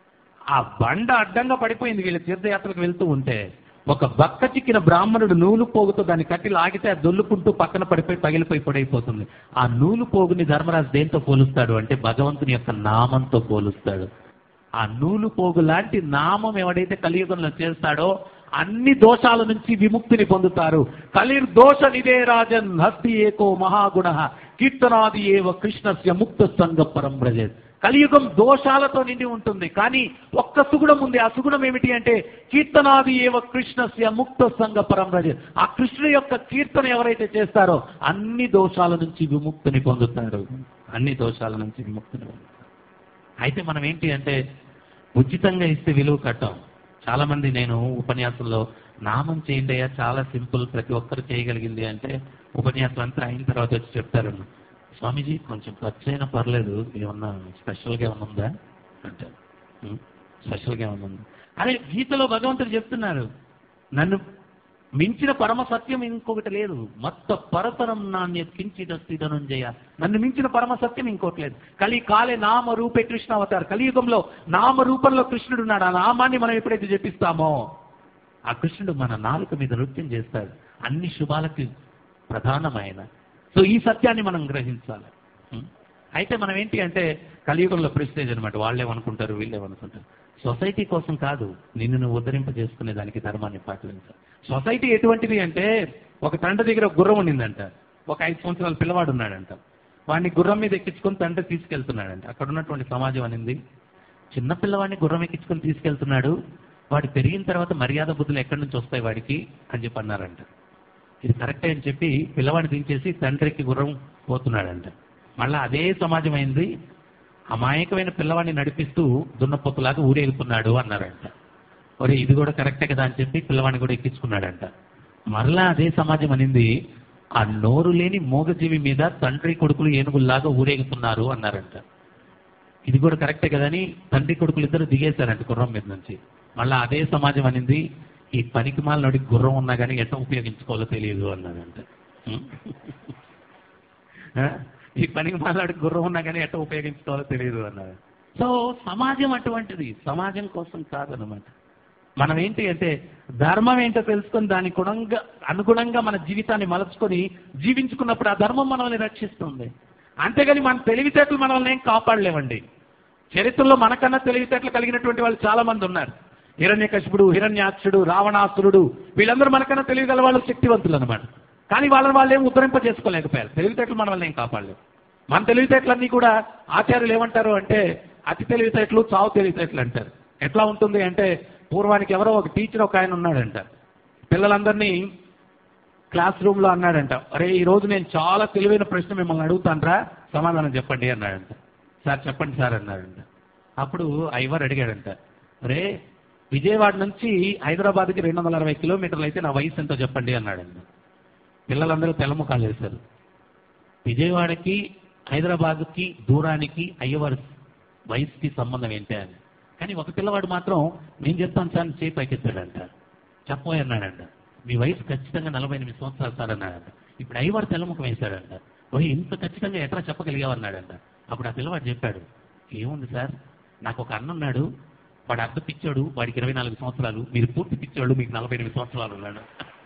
ఆ బండ అడ్డంగా పడిపోయింది వీళ్ళ తీర్థయాత్రకు వెళ్తూ ఉంటే ఒక బక్క చిక్కిన బ్రాహ్మణుడు నూలు పోగుతో దాన్ని కట్టి లాగితే అది దొల్లుకుంటూ పక్కన పడిపోయి పగిలిపోయి పడైపోతుంది ఆ నూలు పోగుని ధర్మరాజు దేంతో పోలుస్తాడు అంటే భగవంతుని యొక్క నామంతో పోలుస్తాడు ఆ నూలు పోగు లాంటి నామం ఎవడైతే కలియుగంలో చేస్తాడో అన్ని దోషాల నుంచి విముక్తిని పొందుతారు కలిర్ దోష నిదే రాజన్ హస్తి ఏకో మహాగుణ కీర్తనాది ఏవ కృష్ణస్య ముక్త సంగ పరం బ్రజేత్ కలియుగం దోషాలతో నిండి ఉంటుంది కానీ ఒక్క సుగుణం ఉంది ఆ సుగుణం ఏమిటి అంటే కీర్తనాది ఏవ కృష్ణస్య ముక్త సంగ పరం బ్రజేత్ ఆ కృష్ణుడి యొక్క కీర్తన ఎవరైతే చేస్తారో అన్ని దోషాల నుంచి విముక్తిని పొందుతారు అన్ని దోషాల నుంచి విముక్తిని పొందుతారు అయితే మనం ఏంటి అంటే ఉచితంగా ఇస్తే విలువ కట్టాం చాలా మంది నేను ఉపన్యాసంలో నామం చేయండి అయ్యా చాలా సింపుల్ ప్రతి ఒక్కరు చేయగలిగింది అంటే ఉపన్యాసం అంతా అయిన తర్వాత వచ్చి చెప్తారు స్వామీజీ కొంచెం ఖర్చు అయినా పర్లేదు ఏమన్నా స్పెషల్గా ఏమన్నా ఉందా అంటారు "ఉం, స్పెషల్గా ఏమన్నా ఉందా అదే గీతలో భగవంతుడు చెప్తున్నారు నన్ను మించిన పరమ సత్యం ఇంకొకటి లేదు మొత్త పరతరం నాణ్య కించిత స్థితనుంజయ నన్ను మించిన పరమ సత్యం ఇంకోటి లేదు కలి కాలే నామ రూపే కృష్ణ అవతారు కలియుగంలో నామ రూపంలో కృష్ణుడు ఉన్నాడు ఆ నామాన్ని మనం ఎప్పుడైతే జపిస్తామో ఆ కృష్ణుడు మన నాలుక మీద నృత్యం చేస్తాడు అన్ని శుభాలకి ప్రధానమైన సో ఈ సత్యాన్ని మనం గ్రహించాలి ఉం? అయితే మనం ఏంటి అంటే కలియుగంలో ప్రెస్టేజ్ అనమాట వాళ్ళేమనుకుంటారు వీళ్ళేమనుకుంటారు సొసైటీ కోసం కాదు నిన్ను నువ్వు ఉద్ధరింప చేసుకునే దానికి ధర్మాన్ని పాటించాలి సొసైటీ ఎటువంటిది అంటే ఒక తండ్రి దగ్గర ఒక గుర్రం ఉండిందంట ఒక ఐదు సంవత్సరాల పిల్లవాడు ఉన్నాడంట వాడిని గుర్రం మీద ఎక్కించుకొని తండ్రి తీసుకెళ్తున్నాడంట అక్కడ ఉన్నటువంటి సమాజం అనింది చిన్న పిల్లవాడిని గుర్రం ఎక్కించుకొని తీసుకెళ్తున్నాడు వాడు పెరిగిన తర్వాత మర్యాద బుద్ధులు ఎక్కడి నుంచి వస్తాయి వాడికి అని చెప్పి అన్నారంట ఇది కరెక్టే అని చెప్పి పిల్లవాడిని దించేసి తండ్రికి గుర్రం పోతున్నాడంట మళ్ళా అదే సమాజం అయింది అమాయకమైన పిల్లవాడిని నడిపిస్తూ దున్నపోతులాగా ఊరేగుతున్నాడు అన్నారంట ఒరే ఇది కూడా కరెక్టే కదా అని చెప్పి పిల్లవాడిని కూడా ఎక్కించుకున్నాడంట మరలా అదే సమాజం అనింది ఆ నోరు లేని మూగజీవి మీద తండ్రి కొడుకులు ఏనుగుల్లాగా ఊరేగుతున్నారు అన్నారంట ఇది కూడా కరెక్టే కదని తండ్రి కొడుకులు ఇద్దరు దిగేశారంట గుర్రం మీద నుంచి మళ్ళా అదే సమాజం అనింది ఈ పనికి మాలనోడి గుర్రం ఉన్నా కానీ ఎట్లా ఉపయోగించుకోవాలో తెలియదు అన్నారంట ఉం? ఆ? ఈ పనికి మాలాడి గుర్రం ఉన్నా కానీ ఎట్లా ఉపయోగించుకోవాలో తెలియదు అన్నారు సో సమాజం అటువంటిది సమాజం కోసం కాదనమాట మనం ఏంటి అంటే ధర్మం ఏంటో తెలుసుకొని దాని గుణంగా అనుగుణంగా మన జీవితాన్ని మలుచుకొని జీవించుకున్నప్పుడు ఆ ధర్మం మనల్ని రక్షిస్తుంది అంతేగాని మన తెలివితేటలు మనల్ని ఏం కాపాడలేవండి చరిత్రలో మనకన్నా తెలివితేటలు కలిగినటువంటి వాళ్ళు చాలా మంది ఉన్నారు హిరణ్యకశిపుడు హిరణ్యాక్షుడు రావణాసురుడు వీళ్ళందరూ మనకన్నా తెలియగల వాళ్ళు శక్తివంతులు అనమాట కానీ వాళ్ళని వాళ్ళు ఏం ఉద్ధరింప చేసుకోలేకపోయారు తెలివితేటలు మన వల్ల ఏం కాపాడలేవు మన తెలివితేటలన్నీ కూడా ఆచార్యులు ఏమంటారు అంటే అతి తెలివితేటలు చావు తెలివితేటలు అంటారు ఎట్లా ఉంటుంది అంటే పూర్వానికి ఎవరో ఒక టీచర్ ఒక ఆయన ఉన్నాడంట పిల్లలందరినీ క్లాస్ రూమ్ లో అన్నాడంట అరే ఈ రోజు నేను చాలా తెలివైన ప్రశ్న మిమ్మల్ని అడుగుతానరా సమాధానం చెప్పండి అన్నాడంట సార్ చెప్పండి సార్ అన్నాడంట అప్పుడు ఐవర్ అడిగాడంట రే విజయవాడ నుంచి హైదరాబాద్కి రెండు వందల అరవై కిలోమీటర్లు అయితే నా వయసు ఎంతో చెప్పండి అన్నాడంట పిల్లలందరూ తెల్లముఖాలు వేశారు విజయవాడకి హైదరాబాద్కి దూరానికి అయ్యవారి వయసుకి సంబంధం ఏంటి అని కానీ ఒక పిల్లవాడు మాత్రం నేను చెప్తాను సార్ అని చేయి పైకెత్తాడంట చెప్పబోయి అన్నాడంట మీ వయసు ఖచ్చితంగా నలభై ఎనిమిది సంవత్సరాలు సార్ అన్నాడంట ఇప్పుడు అయ్యవారు తెల్లముఖం వేశాడంట ఓహ్ ఇంత ఖచ్చితంగా ఎట్లా చెప్పగలిగావు అన్నాడంట అప్పుడు ఆ పిల్లవాడు చెప్పాడు ఏముంది సార్ నాకు ఒక అన్న ఉన్నాడు వాడు అర్ధ పిచ్చాడు వాడికి ఇరవై నాలుగు సంవత్సరాలు మీరు పూర్తి పిచ్చాడు మీకు నలభై ఎనిమిది సంవత్సరాలు ఉన్నాడు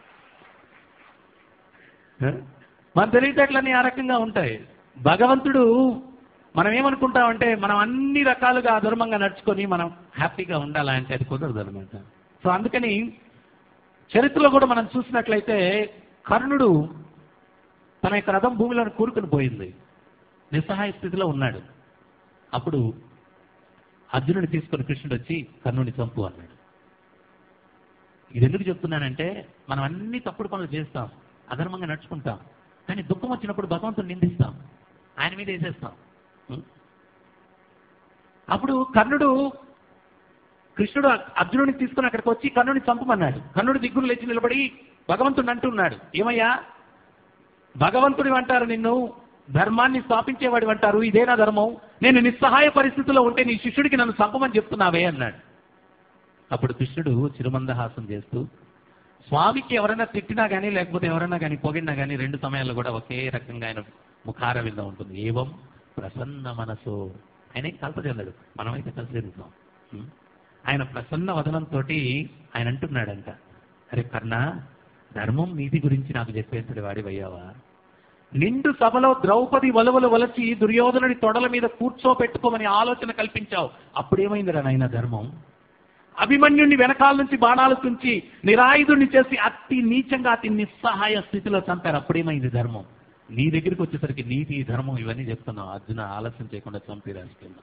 మన తెలివితేటలన్నీ ఆ రకంగా ఉంటాయి భగవంతుడు మనం ఏమనుకుంటామంటే మనం అన్ని రకాలుగా అధర్మంగా నడుచుకొని మనం హ్యాపీగా ఉండాలంటే అది కుదరదు అనమాట సో అందుకని చరిత్రలో కూడా మనం చూసినట్లయితే కర్ణుడు తన యొక్క రథం భూమిలో కూరుకుని పోయింది నిస్సహాయ స్థితిలో ఉన్నాడు అప్పుడు అర్జునుడిని తీసుకొని కృష్ణుడు వచ్చి కర్ణుడిని చంపు అన్నాడు ఇది ఎందుకు చెప్తున్నానంటే మనం అన్ని తప్పుడు పనులు చేస్తాం అధర్మంగా నడుచుకుంటాం కానీ దుఃఖం వచ్చినప్పుడు భగవంతుని నిందిస్తాం ఆయన మీద వేసేస్తాం ఉం? అప్పుడు కర్ణుడు కృష్ణుడు అర్జునుడిని తీసుకుని అక్కడికి వచ్చి కర్ణుడిని చంపమన్నాడు కర్ణుడు దిగ్గులు లేచి నిలబడి భగవంతుడిని అంటున్నాడు ఏమయ్యా భగవంతుడి అంటారు నిన్ను ధర్మాన్ని స్థాపించేవాడి అంటారు ఇదేనా ధర్మం నేను నిస్సహాయ పరిస్థితిలో ఉంటే నీ శిష్యుడికి నన్ను చంపమని చెప్తున్నావే అన్నాడు అప్పుడు కృష్ణుడు చిరుమందహాసం చేస్తూ స్వామికి ఎవరైనా తిట్టినా కానీ లేకపోతే ఎవరైనా కానీ పొగిడినా కానీ రెండు సమయాల్లో కూడా ఒకే రకంగా ఆయన ముఖార వింద ఉంటుంది ఏవం ప్రసన్న మనసు ఆయన ఏం కల్ప చెందడు మనమైతే కలిసి తిరుగుతాం ఉం? ఆయన ప్రసన్న వదనంతో ఆయన అంటున్నాడంట అరే కర్ణ ధర్మం నీతి గురించి నాకు చెప్పేంతటి వాడివయ్యావా నిండు సభలో ద్రౌపది వలవలు వలచి దుర్యోధనుడి తొడల మీద కూర్చోపెట్టుకోమని ఆలోచన కల్పించావు అప్పుడేమైందిరా నాయన ధర్మం అభిమన్యుణ్ణి వెనకాల నుంచి బాణాలు తుంచి నిరాయుధుణ్ణి చేసి అతి నీచంగా అతి నిస్సహాయ స్థితిలో చంపారు అప్పుడేమైంది ధర్మం నీ దగ్గరికి వచ్చేసరికి నీతి ధర్మం ఇవన్నీ చెప్తున్నావు అర్జున ఆలస్యం చేయకుండా చంపి రాసుకెళ్ళా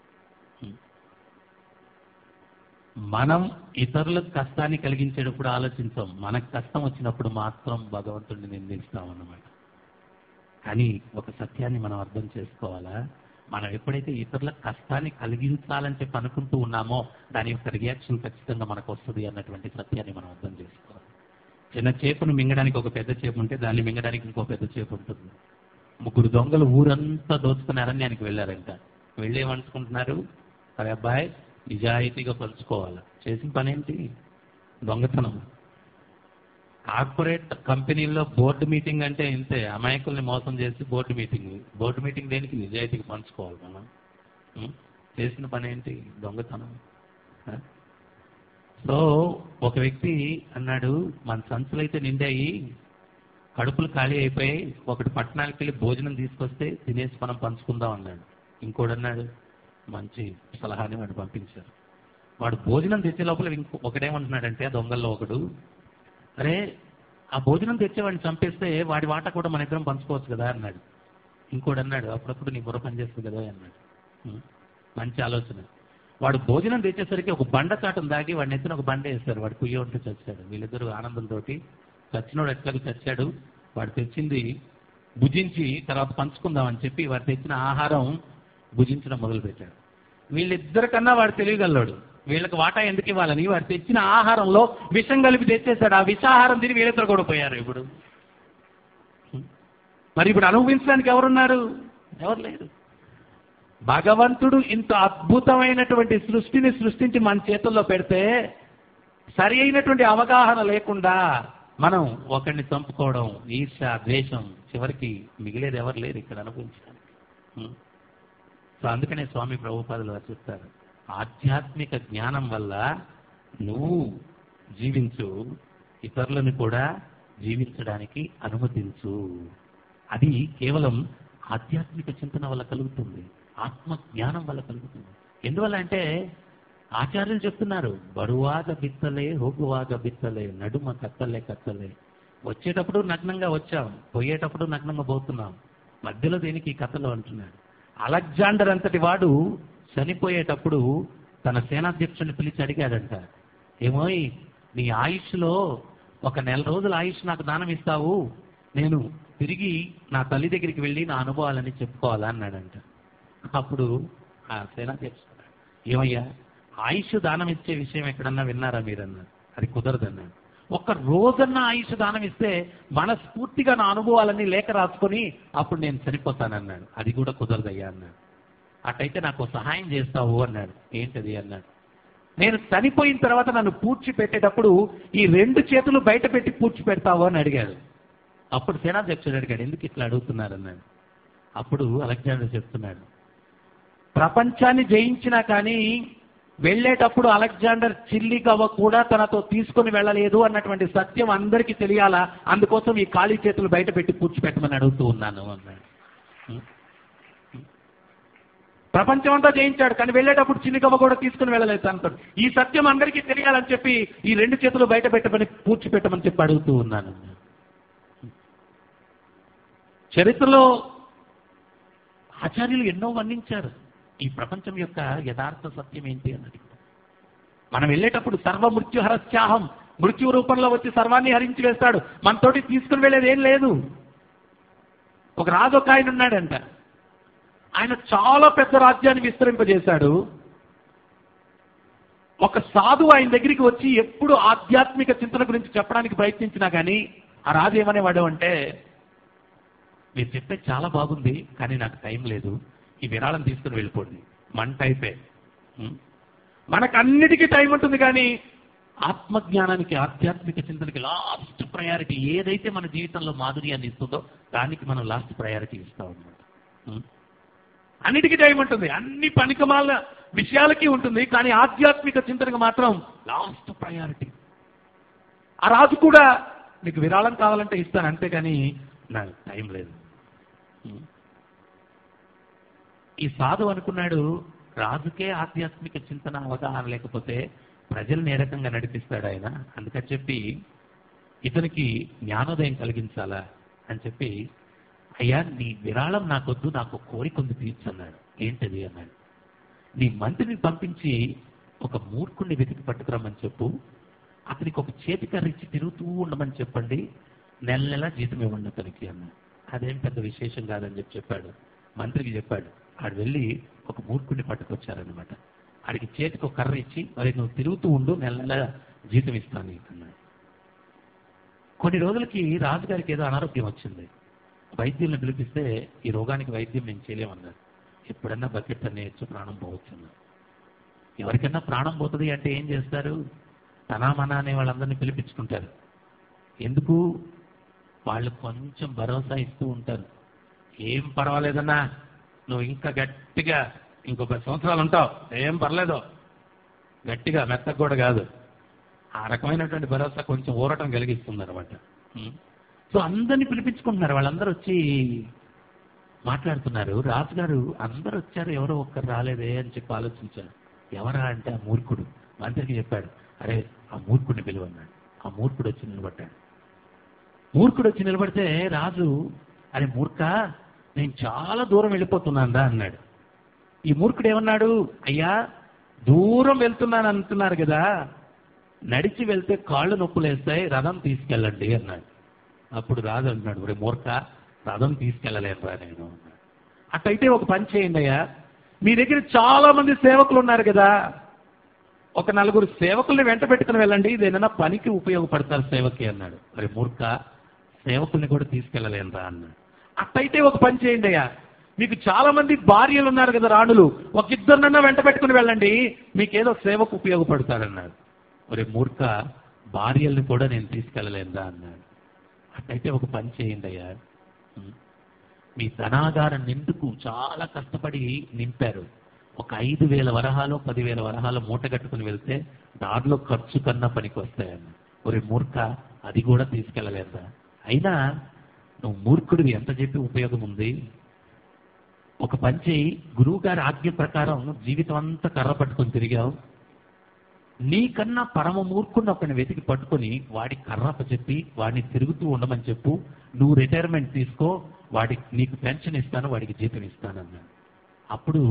మనం ఇతరులకు కష్టాన్ని కలిగించేటప్పుడు ఆలోచించాం మనకు కష్టం వచ్చినప్పుడు మాత్రం భగవంతుడిని నిందిస్తాం అన్నమాట కానీ ఒక సత్యాన్ని మనం అర్థం చేసుకోవాలా మనం ఎప్పుడైతే ఇతరులకు కష్టాన్ని కలిగించాలని చెప్పి అనుకుంటూ ఉన్నామో దాని యొక్క రియాక్షన్ ఖచ్చితంగా మనకు వస్తుంది అన్నటువంటి సత్యాన్ని మనం అర్థం చేసుకోవాలి చిన్న చేపను మింగడానికి ఒక పెద్ద చేప ఉంటే దాన్ని మింగడానికి ఇంకో పెద్ద చేప ఉంటుంది ముగ్గురు దొంగలు ఊరంతా దోచుకుని అరణ్యానికి వెళ్ళారంట వెళ్ళి ఏమనుకుంటున్నారు అరే అబ్బాయి నిజాయితీగా పంచుకోవాలి చేసిన పని ఏంటి దొంగతనం కార్పొరేట్ కంపెనీల్లో బోర్డు మీటింగ్ అంటే ఇంతే అమాయకుల్ని మోసం చేసి బోర్డు మీటింగ్ బోర్డు మీటింగ్ దేనికి నిజాయితీగా పంచుకోవాలి మనం ఉం? చేసిన పని ఏంటి దొంగతనం ఆ? సో ఒక వ్యక్తి అన్నాడు మన సంచులైతే నిండాయి కడుపులు ఖాళీ అయిపోయి ఒకటి పట్టణానికి వెళ్ళి భోజనం తీసుకొస్తే తినేసి మనం పంచుకుందాం అన్నాడు ఇంకోడు అన్నాడు మంచి సలహాని వాడు పంపించారు వాడు భోజనం తెచ్చే లోపల ఇంకో ఒకడేమంటున్నాడంటే ఆ దొంగల్లో ఒకడు అరే ఆ భోజనం తెచ్చేవాడిని చంపేస్తే వాడి వాట కూడా మన ఇద్దరం పంచుకోవచ్చు కదా అన్నాడు ఇంకోడు అన్నాడు అప్పుడప్పుడు నీ బుర్ర పనిచేస్తుంది కదా అన్నాడు ఉం. మంచి ఆలోచన వాడు భోజనం తెచ్చేసరికి ఒక బండ చాటం దాగి వాడిని ఎత్తున ఒక బండ వేస్తారు వాడు కుయ్య ఉంటే చచ్చాడు వీళ్ళిద్దరు ఆనందంతో చచ్చినోడు ఎట్లాగో చచ్చాడు వాడు తెచ్చింది భుజించి తర్వాత పంచుకుందామని చెప్పి వాడు తెచ్చిన ఆహారం భుజించడం మొదలు పెట్టాడు వీళ్ళిద్దరికన్నా వాడు తెలియగలడు వీళ్ళకి వాటా ఎందుకు ఇవ్వాలని వాడు తెచ్చిన ఆహారంలో విషం కలిపి తెచ్చేశాడు ఆ విషాహారం తిని వీళ్ళిద్దరు కూడా పోయారు ఇప్పుడు మరి ఇప్పుడు అనుభవించడానికి ఎవరున్నారు ఎవరు లేరు భగవంతుడు ఇంత అద్భుతమైనటువంటి సృష్టిని సృష్టించి మన చేతుల్లో పెడితే సరి అయినటువంటి అవగాహన లేకుండా మనం ఒకరిని చంపుకోవడం ఈర్ష ద్వేషం చివరికి మిగిలేది ఎవరు లేరు ఇక్కడ అనుభవించడానికి ఉం. సో అందుకనే స్వామి ప్రభుపాదులు వారు చెప్తారు ఆధ్యాత్మిక జ్ఞానం వల్ల నువ్వు జీవించు ఇతరులను కూడా జీవించడానికి అనుమతించు అది కేవలం ఆధ్యాత్మిక చింతన వల్ల కలుగుతుంది ఆత్మ జ్ఞానం వల్ల కలుగుతుంది ఎందువల్ల అంటే ఆచార్యులు చెప్తున్నారు బరువాగ బిత్తలే హోగువాగ బిత్తలే నడుమ కత్తలే కత్తలే వచ్చేటప్పుడు నగ్నంగా వచ్చాం పోయేటప్పుడు నగ్నంగా పోతున్నాం మధ్యలో దేనికి ఈ కథలు అంటున్నాడు అలెగ్జాండర్ అంతటి వాడు చనిపోయేటప్పుడు తన సేనాధ్యక్షుని పిలిచి అడిగాడంట ఏమోయ్ నీ ఆయుష్లో ఒక నెల రోజుల ఆయుష్ నాకు దానం ఇస్తావు నేను తిరిగి నా తల్లి దగ్గరికి వెళ్ళి నా అనుభవాలని చెప్పుకోవాలా అన్నాడంట అప్పుడు ఆ సేనాధ్యక్షుడు ఏమయ్యా ఆయుష్ దానం ఇచ్చే విషయం ఎక్కడన్నా విన్నారా మీరన్నారు అది కుదరదన్నాడు ఒక్క రోజన్నా ఆయుష్ దానం ఇస్తే మనస్ఫూర్తిగా నా అనుభవాలన్నీ లేఖ రాసుకొని అప్పుడు నేను చనిపోతానన్నాడు అది కూడా కుదరదయ్యా అన్నాడు అటైతే నాకు సహాయం చేస్తావు అన్నాడు ఏంటది అన్నాడు నేను చనిపోయిన తర్వాత నన్ను పూడ్చి పెట్టేటప్పుడు ఈ రెండు చేతులు బయట పెట్టి పూడ్చి పెడతావు అని అడిగాడు అప్పుడు సేనాధ్యక్షుడు అడిగాడు ఎందుకు ఇట్లా అడుగుతున్నారు అన్నాడు అప్పుడు అలెగ్జాండర్ చెప్తున్నాడు ప్రపంచాన్ని జయించినా కానీ వెళ్ళేటప్పుడు అలెగ్జాండర్ చిల్లి గవ్వ కూడా తనతో తీసుకుని వెళ్ళలేదు అన్నటువంటి సత్యం అందరికీ తెలియాలా అందుకోసం ఈ ఖాళీ చేతులు బయట పెట్టి పూడ్చిపెట్టమని అడుగుతూ ఉన్నాను అన్నాడు ప్రపంచం అంతా జయించాడు కానీ వెళ్ళేటప్పుడు చిన్ని గవ్వ కూడా తీసుకుని వెళ్ళలేదు తనతో ఈ సత్యం అందరికీ తెలియాలని చెప్పి ఈ రెండు చేతులు బయట పెట్టమని పూడ్చిపెట్టమని చెప్పి అడుగుతూ ఉన్నాను చరిత్రలో ఆచార్యులు ఎన్నో వర్ణించారు ఈ ప్రపంచం యొక్క యథార్థ సత్యం ఏంటి అన్నది మనం వెళ్ళేటప్పుడు సర్వ మృత్యు హరత్యాహం మృత్యు రూపంలో వచ్చి సర్వాన్ని హరించి వేస్తాడు మనతోటి తీసుకుని వెళ్ళేది ఏం లేదు ఒక రాజు ఒక ఆయన ఉన్నాడంట ఆయన చాలా పెద్ద రాజ్యాన్ని విస్తరింపజేశాడు ఒక సాధువు ఆయన దగ్గరికి వచ్చి ఎప్పుడు ఆధ్యాత్మిక చింతన గురించి చెప్పడానికి ప్రయత్నించినా కానీ ఆ రాజు ఏమనేవాడు అంటే మీరు చెప్పేది చాలా బాగుంది కానీ నాకు టైం లేదు ఈ విరాళం తీసుకుని వెళ్ళిపోండి మంట అయిపోయి ఉం? మనకు అన్నిటికీ టైం ఉంటుంది కానీ ఆత్మజ్ఞానానికి ఆధ్యాత్మిక చింతనకి లాస్ట్ ప్రయారిటీ ఏదైతే మన జీవితంలో మాధుర్యాన్ని ఇస్తుందో దానికి మనం లాస్ట్ ప్రయారిటీ ఇస్తాం అనమాట అన్నిటికీ టైం ఉంటుంది అన్ని పనికమాల విషయాలకి ఉంటుంది కానీ ఆధ్యాత్మిక చింతనకు మాత్రం లాస్ట్ ప్రయారిటీ ఆ రాజు కూడా నీకు విరాళం కావాలంటే ఇస్తాను అంతేగాని నాకు టైం లేదు ఉం. ఈ సాధు అనుకున్నాడు రాజుకే ఆధ్యాత్మిక చింతన అవగాహన లేకపోతే ప్రజల్ని ఏ రకంగా నడిపిస్తాడు ఆయన అందుకని చెప్పి ఇతనికి జ్ఞానోదయం కలిగించాలా అని చెప్పి అయ్యా నీ విరాళం నాకొద్దు నాకు కోరిక ఉంది తీర్చన్నాడు ఏంటది అన్నాడు నీ మంత్రిని పంపించి ఒక మూర్ఖుణ్ణి వెతికి పట్టుకురమ్మని చెప్పు అతనికి ఒక చేతికర్ర ఇచ్చి తిరుగుతూ ఉండమని చెప్పండి నెల నెల జీతం ఇవ్వండి అతనికి అన్నాడు అదేం పెద్ద విశేషం కాదని చెప్పి చెప్పాడు మంత్రికి చెప్పాడు ఆడు వెళ్ళి ఒక మూర్ఖుడిని పట్టుకొచ్చారనమాట ఆడికి చేతికి ఒక కర్ర ఇచ్చి మరి నువ్వు తిరుగుతూ ఉండు నెల నెల జీతం ఇస్తాను నీకు అన్నాడు కొన్ని రోజులకి రాజుగారికి ఏదో అనారోగ్యం వచ్చింది వైద్యుల్ని పిలిపిస్తే ఈ రోగానికి వైద్యం మేము చేయలేమన్నారు ఎప్పుడన్నా బకెట్ అనేయచ్చు ప్రాణం పోవచ్చు అన్నారు ఎవరికన్నా ప్రాణం పోతుంది అంటే ఏం చేస్తారు తనా మన అనే వాళ్ళందరినీ పిలిపించుకుంటారు ఎందుకు వాళ్ళు కొంచెం భరోసా ఇస్తూ ఉంటారు ఏం పర్వాలేదన్నా నువ్వు ఇంకా గట్టిగా ఇంకో పది సంవత్సరాలు ఉంటావు ఏం పర్లేదు గట్టిగా మెత్తకు కూడా కాదు ఆ రకమైనటువంటి భరోసా కొంచెం ఊరటం కలిగిస్తుంది అనమాట సో అందరినీ పిలిపించుకుంటున్నారు వాళ్ళందరూ వచ్చి మాట్లాడుతున్నారు రాజుగారు అందరూ వచ్చారు ఎవరో ఒక్కరు రాలేదే అని చెప్పి ఆలోచించారు ఎవరా అంటే ఆ మూర్ఖుడు మంత్రికి చెప్పాడు అరే ఆ మూర్ఖుడిని పిలువన్నాడు ఆ మూర్ఖుడు వచ్చి నిలబడ్డాడు మూర్ఖుడు వచ్చి నిలబడితే రాజు అరే మూర్ఖ నేను చాలా దూరం వెళ్ళిపోతున్నాను అన్నాడు ఈ మూర్ఖుడు ఏమన్నాడు అయ్యా దూరం వెళ్తున్నాను అంటున్నారు కదా నడిచి వెళ్తే కాళ్ళు నొప్పులు వేస్తాయి రథం తీసుకెళ్ళండి అన్నాడు అప్పుడు రాజు అంటున్నాడు ఒరే మూర్ఖ రథం తీసుకెళ్ళలేనురా నేను అన్నాడు. అట్టయితే ఒక పని చేయండి అయ్యా మీ దగ్గర చాలా మంది సేవకులు ఉన్నారు కదా ఒక నలుగురు సేవకుల్ని వెంట పెట్టుకుని వెళ్ళండి ఇది ఏదైనా పనికి ఉపయోగపడతారు సేవకి అన్నాడు మరి మూర్ఖ సేవకుల్ని కూడా తీసుకెళ్ళలేనురా అన్నాడు అట్టయితే ఒక పని చేయండి అయ్యా మీకు చాలా మంది భార్యలు ఉన్నారు కదా రాణులు ఒక ఇద్దరినన్నా వెంట పెట్టుకుని వెళ్ళండి మీకేదో సేవకు ఉపయోగపడతారన్నాడు ఒరే మూర్ఖ భార్యల్ని కూడా నేను తీసుకెళ్ళలేనురా అన్నాడు అట్టయితే ఒక పని చేయండి అయ్యా ఉం. మీ ధనాగారం నిండుకు చాలా కష్టపడి నింపారు ఒక ఐదు వేల వరహాలు పదివేల వరహాలు మూట కట్టుకుని వెళ్తే దారిలో ఖర్చు కన్నా పనికి వస్తాయన్న ఒరే మూర్ఖ అది కూడా తీసుకెళ్ళలేదా అయినా నువ్వు మూర్ఖుడివి ఎంత చెప్పి ఉపయోగం ఉంది ఒక పని చేయి గురువు గారి ఆజ్ఞ ప్రకారం జీవితం అంతా కర్ర పట్టుకొని తిరిగావు నీకన్నా పరమ మూర్ఖుడిని ఒకరిని వెతికి పట్టుకొని వాడి కర్రప చెప్పి వాడిని తిరుగుతూ ఉండమని చెప్పు నువ్వు రిటైర్మెంట్ తీసుకో వాడికి నీకు పెన్షన్ ఇస్తాను వాడికి జీతం ఇస్తాను అన్నాడు అప్పుడు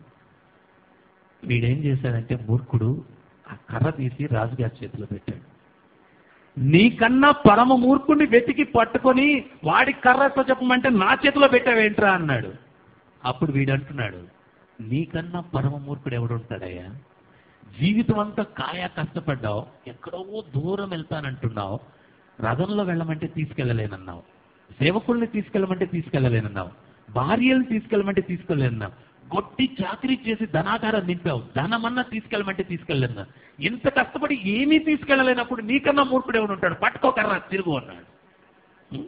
వీడేం చేశాడంటే మూర్ఖుడు ఆ కర్ర తీసి రాజుగారి చేతిలో పెట్టాడు నీకన్నా పరమ మూర్ఖుడిని వెతికి పట్టుకొని వాడి కర్రతో చెప్పమంటే నా చేతిలో పెట్టావేంట్రా అన్నాడు అప్పుడు వీడు అంటున్నాడు నీకన్నా పరమ మూర్ఖుడు ఎవడుంటాడయ్యా జీవితం అంతా కాయా కష్టపడ్డావు ఎక్కడో దూరం వెళ్తానంటున్నావు రథంలో వెళ్ళమంటే తీసుకెళ్ళలేనన్నావు సేవకుల్ని తీసుకెళ్ళమంటే తీసుకెళ్ళలేనన్నావు భార్యలను తీసుకెళ్ళమంటే తీసుకెళ్ళలేనన్నావు గొట్టి చాకరీ చేసి ధనాకారం నింపావు ధనమన్నా తీసుకెళ్ళమంటే తీసుకెళ్ళలేనా ఇంత కష్టపడి ఏమీ తీసుకెళ్ళలేనప్పుడు నీకన్నా మూర్ఖుడు ఎవడు ఉంటాడు పట్టుకోకర్రా తిరుగు అన్నాడు ఉం?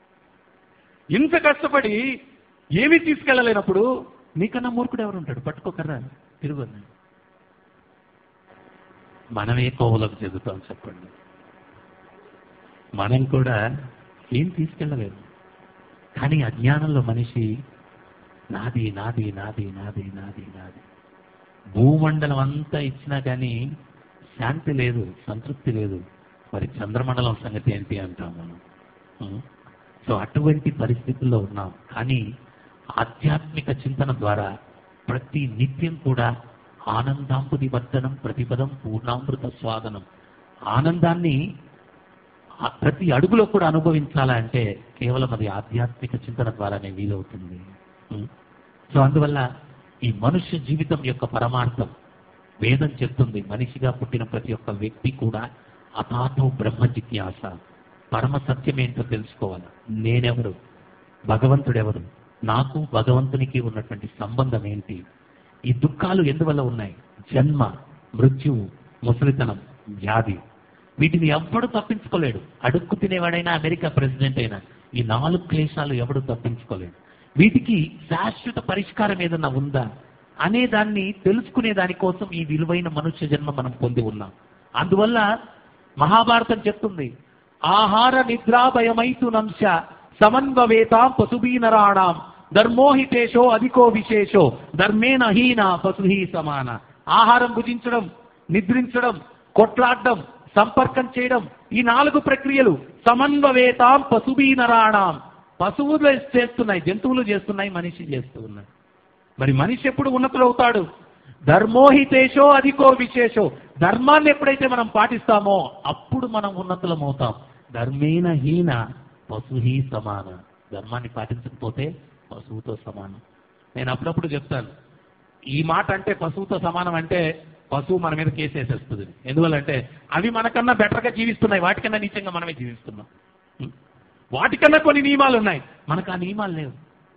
ఇంత కష్టపడి ఏమీ తీసుకెళ్ళలేనప్పుడు నీకన్నా మూర్ఖుడు ఎవరు ఉంటాడు పట్టుకోకర్రా తిరుగు అన్నాడు మనం ఏ కోవలోకి చెందుతాం చెప్పండి మనం కూడా ఏం తీసుకెళ్ళలేదు కానీ అజ్ఞానంలో మనిషి నాది నాది నాది నాది నాది నాది భూమండలం అంతా ఇచ్చినా కానీ శాంతి లేదు సంతృప్తి లేదు మరి చంద్రమండలం సంగతి ఏంటి అంటాం మనం ఉం? సో అటువంటి పరిస్థితుల్లో ఉన్నాం కానీ ఆధ్యాత్మిక చింతన ద్వారా ప్రతి నిత్యం కూడా ఆనందాంబుది వర్ధనం ప్రతిపదం పూర్ణామృత స్వాదనం ఆనందాన్ని ఆ ప్రతి అడుగులో కూడా అనుభవించాలంటే కేవలం అది ఆధ్యాత్మిక చింతన ద్వారానే వీలవుతుంది ఉం? సో అందువల్ల ఈ మనుష్య జీవితం యొక్క పరమార్థం వేదం చెప్తుంది మనిషిగా పుట్టిన ప్రతి ఒక్క వ్యక్తి కూడా అథాతో బ్రహ్మ జిజ్ఞాస పరమ సత్యం ఏంటో తెలుసుకోవాలి నేనెవరు భగవంతుడెవరు నాకు భగవంతునికి ఉన్నటువంటి సంబంధం ఏంటి ఈ దుఃఖాలు ఎందువల్ల ఉన్నాయి జన్మ మృత్యువు ముసలితనం వ్యాధి వీటిని ఎవ్వడు తప్పించుకోలేడు అడుక్కు తినేవాడైనా అమెరికా ప్రెసిడెంట్ అయినా ఈ నాలుగు క్లేశాలు ఎవడు తప్పించుకోలేడు వీటికి శాశ్వత పరిష్కారం ఏదన్నా ఉందా అనే దాన్ని తెలుసుకునే దానికోసం ఈ విలువైన మనుష్య జన్మ మనం పొంది ఉన్నాం అందువల్ల మహాభారతం చెప్తుంది ఆహార నిద్రాభయమైతు నంశ సమన్వవేతాం పశుబీనరాణాం ధర్మోహితేషో అధికో విశేషో ధర్మేన హీన పశుహి సమాన ఆహారం భుజించడం నిద్రించడం కొట్లాడడం సంపర్కం చేయడం ఈ నాలుగు ప్రక్రియలు సమన్వవేతాం పశుబీనరాణాం పశువులు చేస్తున్నాయి జంతువులు చేస్తున్నాయి మనిషి చేస్తూ ఉన్నాయి మరి మనిషి ఎప్పుడు ఉన్నతులవుతాడు ధర్మోహితేషో అధికో విశేషో ధర్మాన్ని ఎప్పుడైతే మనం పాటిస్తామో అప్పుడు మనం ఉన్నతులం అవుతాం ధర్మేన హీన పశుహి సమాన ధర్మాన్ని పాటించకపోతే పశువుతో సమానం నేను అప్పుడప్పుడు చెప్తాను ఈ మాట అంటే పశువుతో సమానం అంటే పశువు మన మీద కేసు వేసేస్తుంది ఎందువల్లంటే అవి మనకన్నా బెటర్గా జీవిస్తున్నాయి వాటికన్నా నీచంగా మనమే జీవిస్తున్నాం ఉం? వాటికన్నా కొన్ని నియమాలు ఉన్నాయి మనకు ఆ నియమాలు లేవు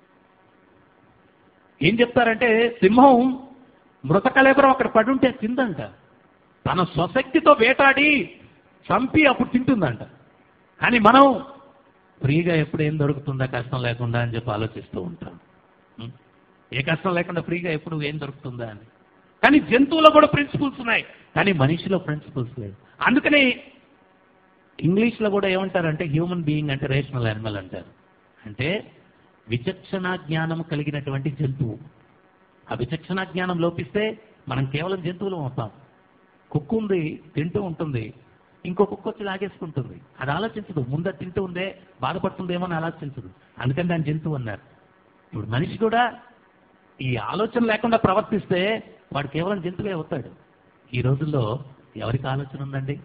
ఏం చెప్తారంటే సింహం మృతకలేబరం అక్కడ పడుంటే తిందంట తన స్వశక్తితో వేటాడి చంపి అప్పుడు తింటుందంట కానీ మనం ఫ్రీగా ఎప్పుడు ఏం దొరుకుతుందా కష్టం లేకుండా అని చెప్పి ఆలోచిస్తూ ఉంటాం ఉం? ఏ కష్టం లేకుండా ఫ్రీగా ఎప్పుడు ఏం దొరుకుతుందా అని కానీ జంతువులో కూడా ప్రిన్సిపల్స్ ఉన్నాయి కానీ మనిషిలో ప్రిన్సిపల్స్ లేవు అందుకని ఇంగ్లీష్లో కూడా ఏమంటారంటే హ్యూమన్ బీయింగ్ అంటే రేషనల్ యానిమల్ అంటారు అంటే విచక్షణ జ్ఞానం కలిగినటువంటి జంతువు ఆ విచక్షణ జ్ఞానం లోపిస్తే మనం కేవలం జంతువులం అవుతాం కుక్క ఉంది తింటూ ఉంటుంది ఇంకో కుక్క వచ్చి లాగేసుకుంటుంది అది ఆలోచించదు ముందు అది తింటూ ఉందే బాధపడుతుందేమో అని ఆలోచించదు అందుకని దాని జంతువు అన్నారు ఇప్పుడు మనిషి కూడా ఈ ఆలోచన లేకుండా ప్రవర్తిస్తే వాడు కేవలం జంతువే అవుతాడు ఈ రోజుల్లో ఎవరికి ఆలోచన ఉందండి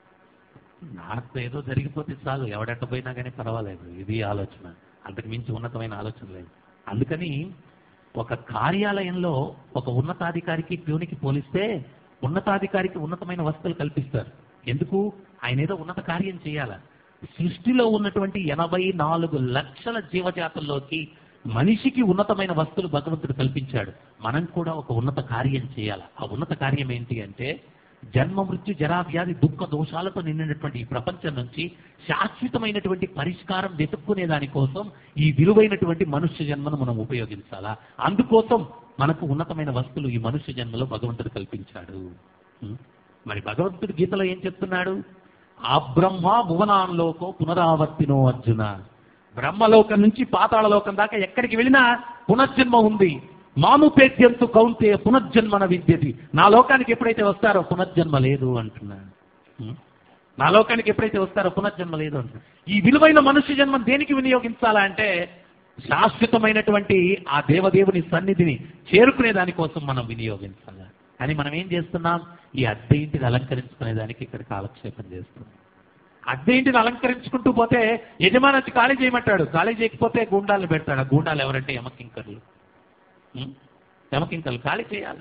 నాకు ఏదో జరిగిపోతే చాలు ఎవడెట్ట పోయినా కానీ పర్వాలేదు ఇది ఆలోచన అంతకు మించి ఉన్నతమైన ఆలోచన లేదు అందుకని ఒక కార్యాలయంలో ఒక ఉన్నతాధికారికి ప్యూనికి పోలిస్తే ఉన్నతాధికారికి ఉన్నతమైన వస్తువులు కల్పిస్తారు ఎందుకు ఆయన ఏదో ఉన్నత కార్యం చేయాల సృష్టిలో ఉన్నటువంటి ఎనభై నాలుగు లక్షల జీవజాతుల్లోకి మనిషికి ఉన్నతమైన వస్తువులు భగవంతుడు కల్పించాడు మనం కూడా ఒక ఉన్నత కార్యం చేయాలి ఆ ఉన్నత కార్యం ఏంటి అంటే జన్మ మృత్యు జరా వ్యాధి దుఃఖ దోషాలతో నిండినటువంటి ఈ ప్రపంచం నుంచి శాశ్వతమైనటువంటి పరిష్కారం వెతుక్కునే దానికోసం ఈ విలువైనటువంటి మనుష్య జన్మను మనం ఉపయోగించాలా అందుకోసం మనకు ఉన్నతమైన వస్తువులు ఈ మనుష్య జన్మలో భగవంతుడు కల్పించాడు ఉం? మరి భగవంతుడు గీతలో ఏం చెప్తున్నాడు ఆ బ్రహ్మ భువనాంలోకో పునరావర్తినో అర్జున బ్రహ్మలోకం నుంచి పాతాళలోకం దాకా ఎక్కడికి వెళ్ళినా పునర్జన్మ ఉంది మానుపేద్యంతు కౌంతే పునర్జన్మన విద్యతి నా లోకానికి ఎప్పుడైతే వస్తారో పునర్జన్మ లేదు అంటున్నాడు ఉం? నా లోకానికి ఎప్పుడైతే వస్తారో పునర్జన్మ లేదు అంటున్నాడు ఈ విలువైన మనుష్య జన్మం దేనికి వినియోగించాలా అంటే శాశ్వతమైనటువంటి ఆ దేవదేవుని సన్నిధిని చేరుకునే దానికోసం మనం వినియోగించాలి కానీ మనం ఏం చేస్తున్నాం ఈ అద్దె ఇంటిని అలంకరించుకునే దానికి ఇక్కడ కాలక్షేపం చేస్తున్నాం అద్దె ఇంటిని అలంకరించుకుంటూ పోతే యజమాని వచ్చి ఖాళీ చేయమంటాడు ఖాళీ చేయకపోతే గూండాలు పెడతాడు ఆ గూండాలు ఎవరంటే యమకింకర్లు ఉం? యమకింకర్లు ఖాళీ చేయాలి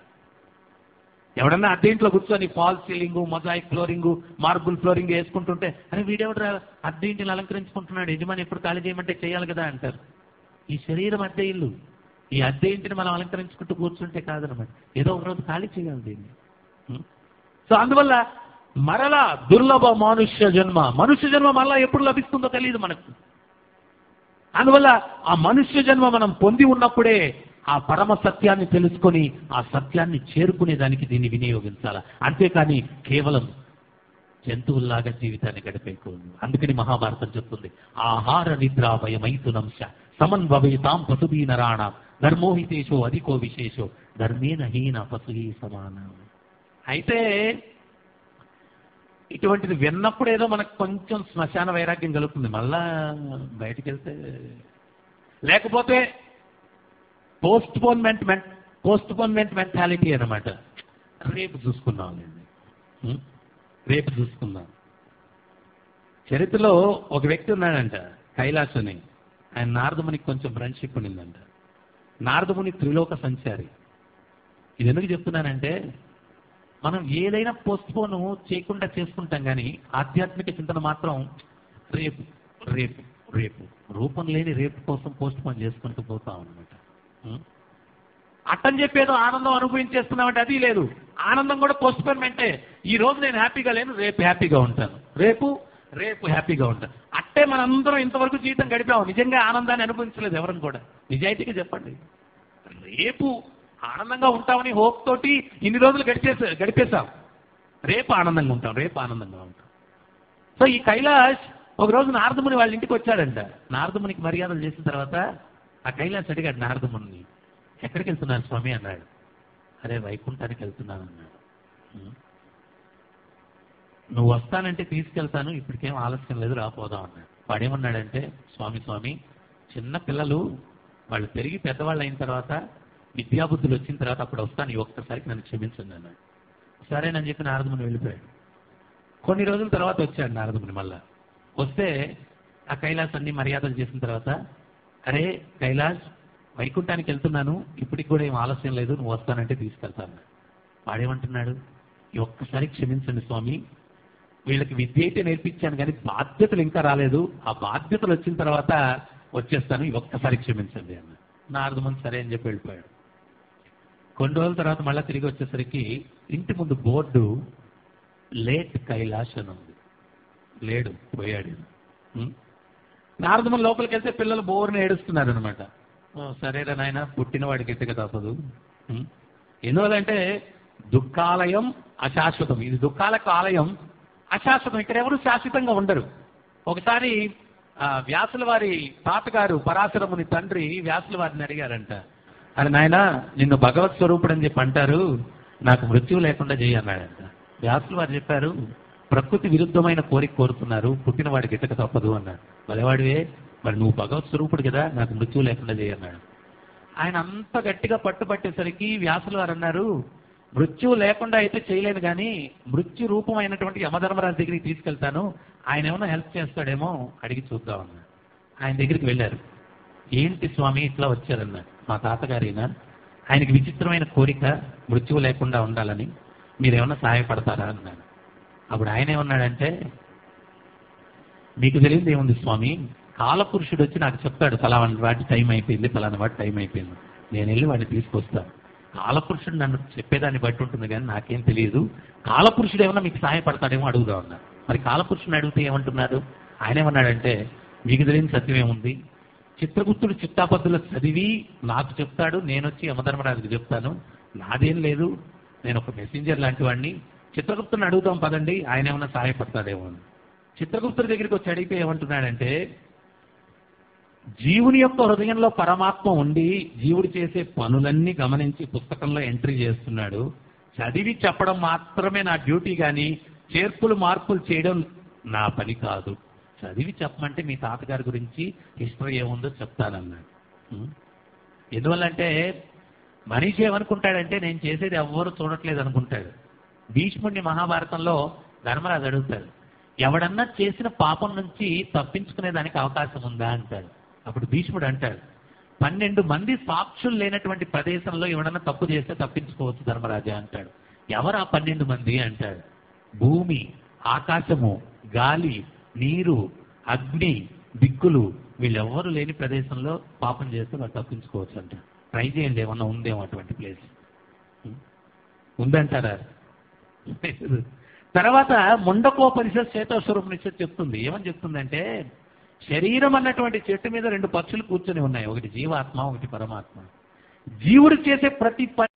ఎవడన్నా అద్దె ఇంట్లో కూర్చొని fall ceiling mosaic flooring marble flooring వేసుకుంటుంటే అరే వీడెవడరా అద్దె ఇంటిని అలంకరించుకుంటున్నాడు యజమాని ఎప్పుడు ఖాళీ చేయమంటే చేయాలి కదా అంటారు ఈ శరీరం అద్దె ఇల్లు ఈ అద్దె ఇంటిని మనం అలంకరించుకుంటూ కూర్చుంటే కాదనమాట ఏదో ఒక రోజు ఖాళీ చేయాలి దీన్ని ఉం? సో అందువల్ల మరలా దుర్లభ మానుష్య జన్మ మనుష్య జన్మ మరలా ఎప్పుడు లభిస్తుందో తెలియదు మనకు అందువల్ల ఆ మనుష్య జన్మ మనం పొంది ఉన్నప్పుడే ఆ పరమ సత్యాన్ని తెలుసుకొని ఆ సత్యాన్ని చేరుకునే దానికి దీన్ని వినియోగించాలి అంతేకాని కేవలం జంతువుల్లాగా జీవితాన్ని గడిపేయకూడదు అందుకని మహాభారతం చెప్తుంది ఆహార నిద్ర భయమైతునంశ సమన్వవేతాం పశుభీ నరాణం ధర్మోహితేశో అధికో విశేషో ధర్మేన హీన పశుహీ సమానం అయితే ఇటువంటిది విన్నప్పుడు ఏదో మనకు కొంచెం శ్మశాన వైరాగ్యం కలుగుతుంది మళ్ళా బయటికి వెళ్తే లేకపోతే postponement postponement mentality అనమాట రేపు చూసుకుందాం ఉం? రేపు చూసుకుందాం చరిత్రలో ఒక వ్యక్తి ఉన్నాడంట కైలాస్ అని ఆయన నారదమునికి కొంచెం ఫ్రెండ్షిప్ ఉండిందంట నారదముని త్రిలోక సంచారి ఇది ఎందుకు చెప్తున్నానంటే మనం ఏదైనా పోస్ట్ పోన్ చేయకుండా చేసుకుంటాం కానీ ఆధ్యాత్మిక చింతన మాత్రం రేపు రేపు రేపు రూపం లేని రేపు కోసం పోస్ట్ పోన్ చేసుకుంటూ పోతాం అనమాట అట్టని చెప్పేదో ఆనందం అనుభవించేస్తున్నామంటే అది లేదు ఆనందం కూడా పోస్ట్ పోన్మెంటే ఈ రోజు నేను హ్యాపీగా లేను రేపు హ్యాపీగా ఉంటాను రేపు రేపు హ్యాపీగా ఉంటాను అట్టే మనందరం ఇంతవరకు జీవితం గడిపాము నిజంగా ఆనందాన్ని అనుభవించలేదు ఎవరిని కూడా నిజాయితీగా చెప్పండి రేపు ఆనందంగా ఉంటామని హోప్ తోటి ఇన్ని రోజులు గడిచేసా గడిపేశాం రేపు ఆనందంగా ఉంటాం రేపు ఆనందంగా ఉంటాం సో ఈ కైలాష్ ఒక రోజు నారదముని వాళ్ళ ఇంటికి వచ్చాడంట నారదమునికి మర్యాదలు చేసిన తర్వాత ఆ కైలాష్ అడిగాడు నారదముని ఎక్కడికి వెళ్తున్నాను స్వామి అన్నాడు అరే వైకుంఠానికి వెళ్తున్నాను అన్నాడు "ఉం. నువ్వు వస్తానంటే తీసుకెళ్తాను ఇప్పటికేం ఆలస్యం లేదు రాపోదాం అన్నాడు వాడేమన్నాడంటే స్వామి స్వామి చిన్న పిల్లలు వాళ్ళు పెరిగి పెద్దవాళ్ళు అయిన తర్వాత విద్యాబుద్ధులు వచ్చిన తర్వాత అప్పుడు వస్తాను ఈ ఒక్కసారికి నన్ను క్షమించండి అన్నాడు సరేనని చెప్పి నారదముని వెళ్ళిపోయాడు కొన్ని రోజుల తర్వాత వచ్చాడు నారదముని మళ్ళా వస్తే ఆ కైలాస్ అన్ని మర్యాదలు చేసిన తర్వాత అరే కైలాస్ వైకుంఠానికి వెళ్తున్నాను ఇప్పటికి కూడా ఏం ఆలస్యం లేదు నువ్వు వస్తానంటే తీసుకెళ్తాను వాడేమంటున్నాడు ఈ ఒక్కసారి క్షమించండి స్వామి వీళ్ళకి విద్య అయితే నేర్పించాను కానీ బాధ్యతలు ఇంకా రాలేదు ఆ బాధ్యతలు వచ్చిన తర్వాత వచ్చేస్తాను ఈ ఒక్కసారి క్షమించండి అన్న నారదముని సరే అని చెప్పి వెళ్ళిపోయాడు కొన్ని రోజుల తర్వాత మళ్ళీ తిరిగి వచ్చేసరికి ఇంటి ముందు బోర్డు లేట్ కైలాష్ అని ఉంది లేడు పోయాడు ఉం? నారదముని లోపలికి వెళ్తే పిల్లలు బోర్ని ఏడుస్తున్నారు అనమాట సరేరా నాయన పుట్టిన వాడికి ఎట్టుక తప్పదు ఉం? ఎందువల్లంటే దుఃఖాలయం అశాశ్వతం ఇది దుఃఖాలకు ఆలయం అశాశ్వతం ఇక్కడ ఎవరు శాశ్వతంగా ఉండరు ఒకసారి ఆ, వ్యాసుల వారి తాతగారు పరాశరముని తండ్రి వ్యాసుల వారిని అడిగారంట అని నాయన నిన్ను భగవత్ స్వరూపుడు అని చెప్పి అంటారు నాకు మృత్యువు లేకుండా చేయన్నాడంట వ్యాసుల వారు చెప్పారు ప్రకృతి విరుద్ధమైన కోరిక కోరుతున్నారు పుట్టిన వాడికి ఇతక తప్పదు అన్నాడు మలవాడివే మరి నువ్వు భగవత్ స్వరూపుడు కదా నాకు మృత్యువు లేకుండా చేయన్నాడు ఆయన అంత గట్టిగా పట్టుబట్టేసరికి వ్యాసులు వారు అన్నారు మృత్యువు లేకుండా అయితే చేయలేను కానీ మృత్యు రూపమైనటువంటి యమధర్మరాజు దగ్గరికి తీసుకెళ్తాను ఆయన ఏమైనా హెల్ప్ చేస్తాడేమో అడిగి చూద్దాం అన్నాడు ఆయన దగ్గరికి వెళ్ళారు ఏంటి స్వామి ఇట్లా వచ్చారన్నారు మా తాతగారైనా ఆయనకి విచిత్రమైన కోరిక మృత్యువు లేకుండా ఉండాలని మీరేమన్నా సహాయపడతారా అన్నాడు అప్పుడు ఆయన ఏమన్నాడంటే మీకు తెలియదు ఏముంది స్వామి కాలపురుషుడు వచ్చి నాకు చెప్తాడు ఫలానా వాటి టైం అయిపోయింది ఫలానా వాటి టైం అయిపోయింది నేను వెళ్ళి వాడిని తీసుకొస్తాను కాలపురుషుడు నన్ను చెప్పేదాన్ని బట్టి ఉంటుంది కానీ నాకేం తెలియదు కాలపురుషుడు ఏమన్నా మీకు సహాయపడతాడేమో అడుగుదా ఉన్నా మరి కాలపురుషుని అడిగితే ఏమంటున్నారు ఆయన ఏమన్నాడంటే మీకు తెలియని సత్యం ఏముంది చిత్రగుప్తుడు చిత్తాపద్దులు చదివి నాకు చెప్తాడు నేను వచ్చి యమధర్మరాజుకి చెప్తాను నాదేం లేదు నేను ఒక మెసెంజర్ లాంటి వాడిని చిత్రగుప్తుని అడుగుతాం పదండి ఆయన ఏమన్నా సహాయపడతాడేమో అని చిత్రగుప్తుడి దగ్గరికి వచ్చి అడిగితే ఏమంటున్నాడంటే జీవుని యొక్క హృదయంలో పరమాత్మ ఉండి జీవుడు చేసే పనులన్నీ గమనించి పుస్తకంలో ఎంట్రీ చేస్తున్నాడు చదివి చెప్పడం మాత్రమే నా డ్యూటీ కానీ చేర్పులు మార్పులు చేయడం నా పని కాదు చదివి చెప్పమంటే మీ తాతగారి గురించి హిస్టరీ ఏముందో చెప్తానన్నాడు ఉం? ఎందువల్లంటే మనిషి ఏమనుకుంటాడంటే నేను చేసేది ఎవ్వరు చూడట్లేదు అనుకుంటాడు భీష్ముడిని మహాభారతంలో ధర్మరాజు అడుగుతాడు ఎవడన్నా చేసిన పాపం నుంచి తప్పించుకునే దానికి అవకాశం ఉందా అంటాడు అప్పుడు భీష్ముడు అంటాడు పన్నెండు మంది సాక్షులు లేనటువంటి ప్రదేశంలో ఎవడన్నా తప్పు చేస్తే తప్పించుకోవచ్చు ధర్మరాజా అంటాడు ఎవరు ఆ పన్నెండు మంది అంటాడు భూమి ఆకాశము గాలి నీరు అగ్ని దిక్కులు వీళ్ళెవ్వరు లేని ప్రదేశంలో పాపం చేస్తే వాళ్ళు తప్పించుకోవచ్చు అంట ట్రై చేయండి ఏమన్నా ఉందేమో అటువంటి ప్లేస్ ఉందంటారా తర్వాత ముండకోపనిషత్ చేతోస్వరూపనిషత్ చెప్తుంది ఏమని చెప్తుందంటే శరీరం అన్నటువంటి చెట్టు మీద రెండు పక్షులు కూర్చొని ఉన్నాయి ఒకటి జీవాత్మ ఒకటి పరమాత్మ జీవుడు చేసే ప్రతి పని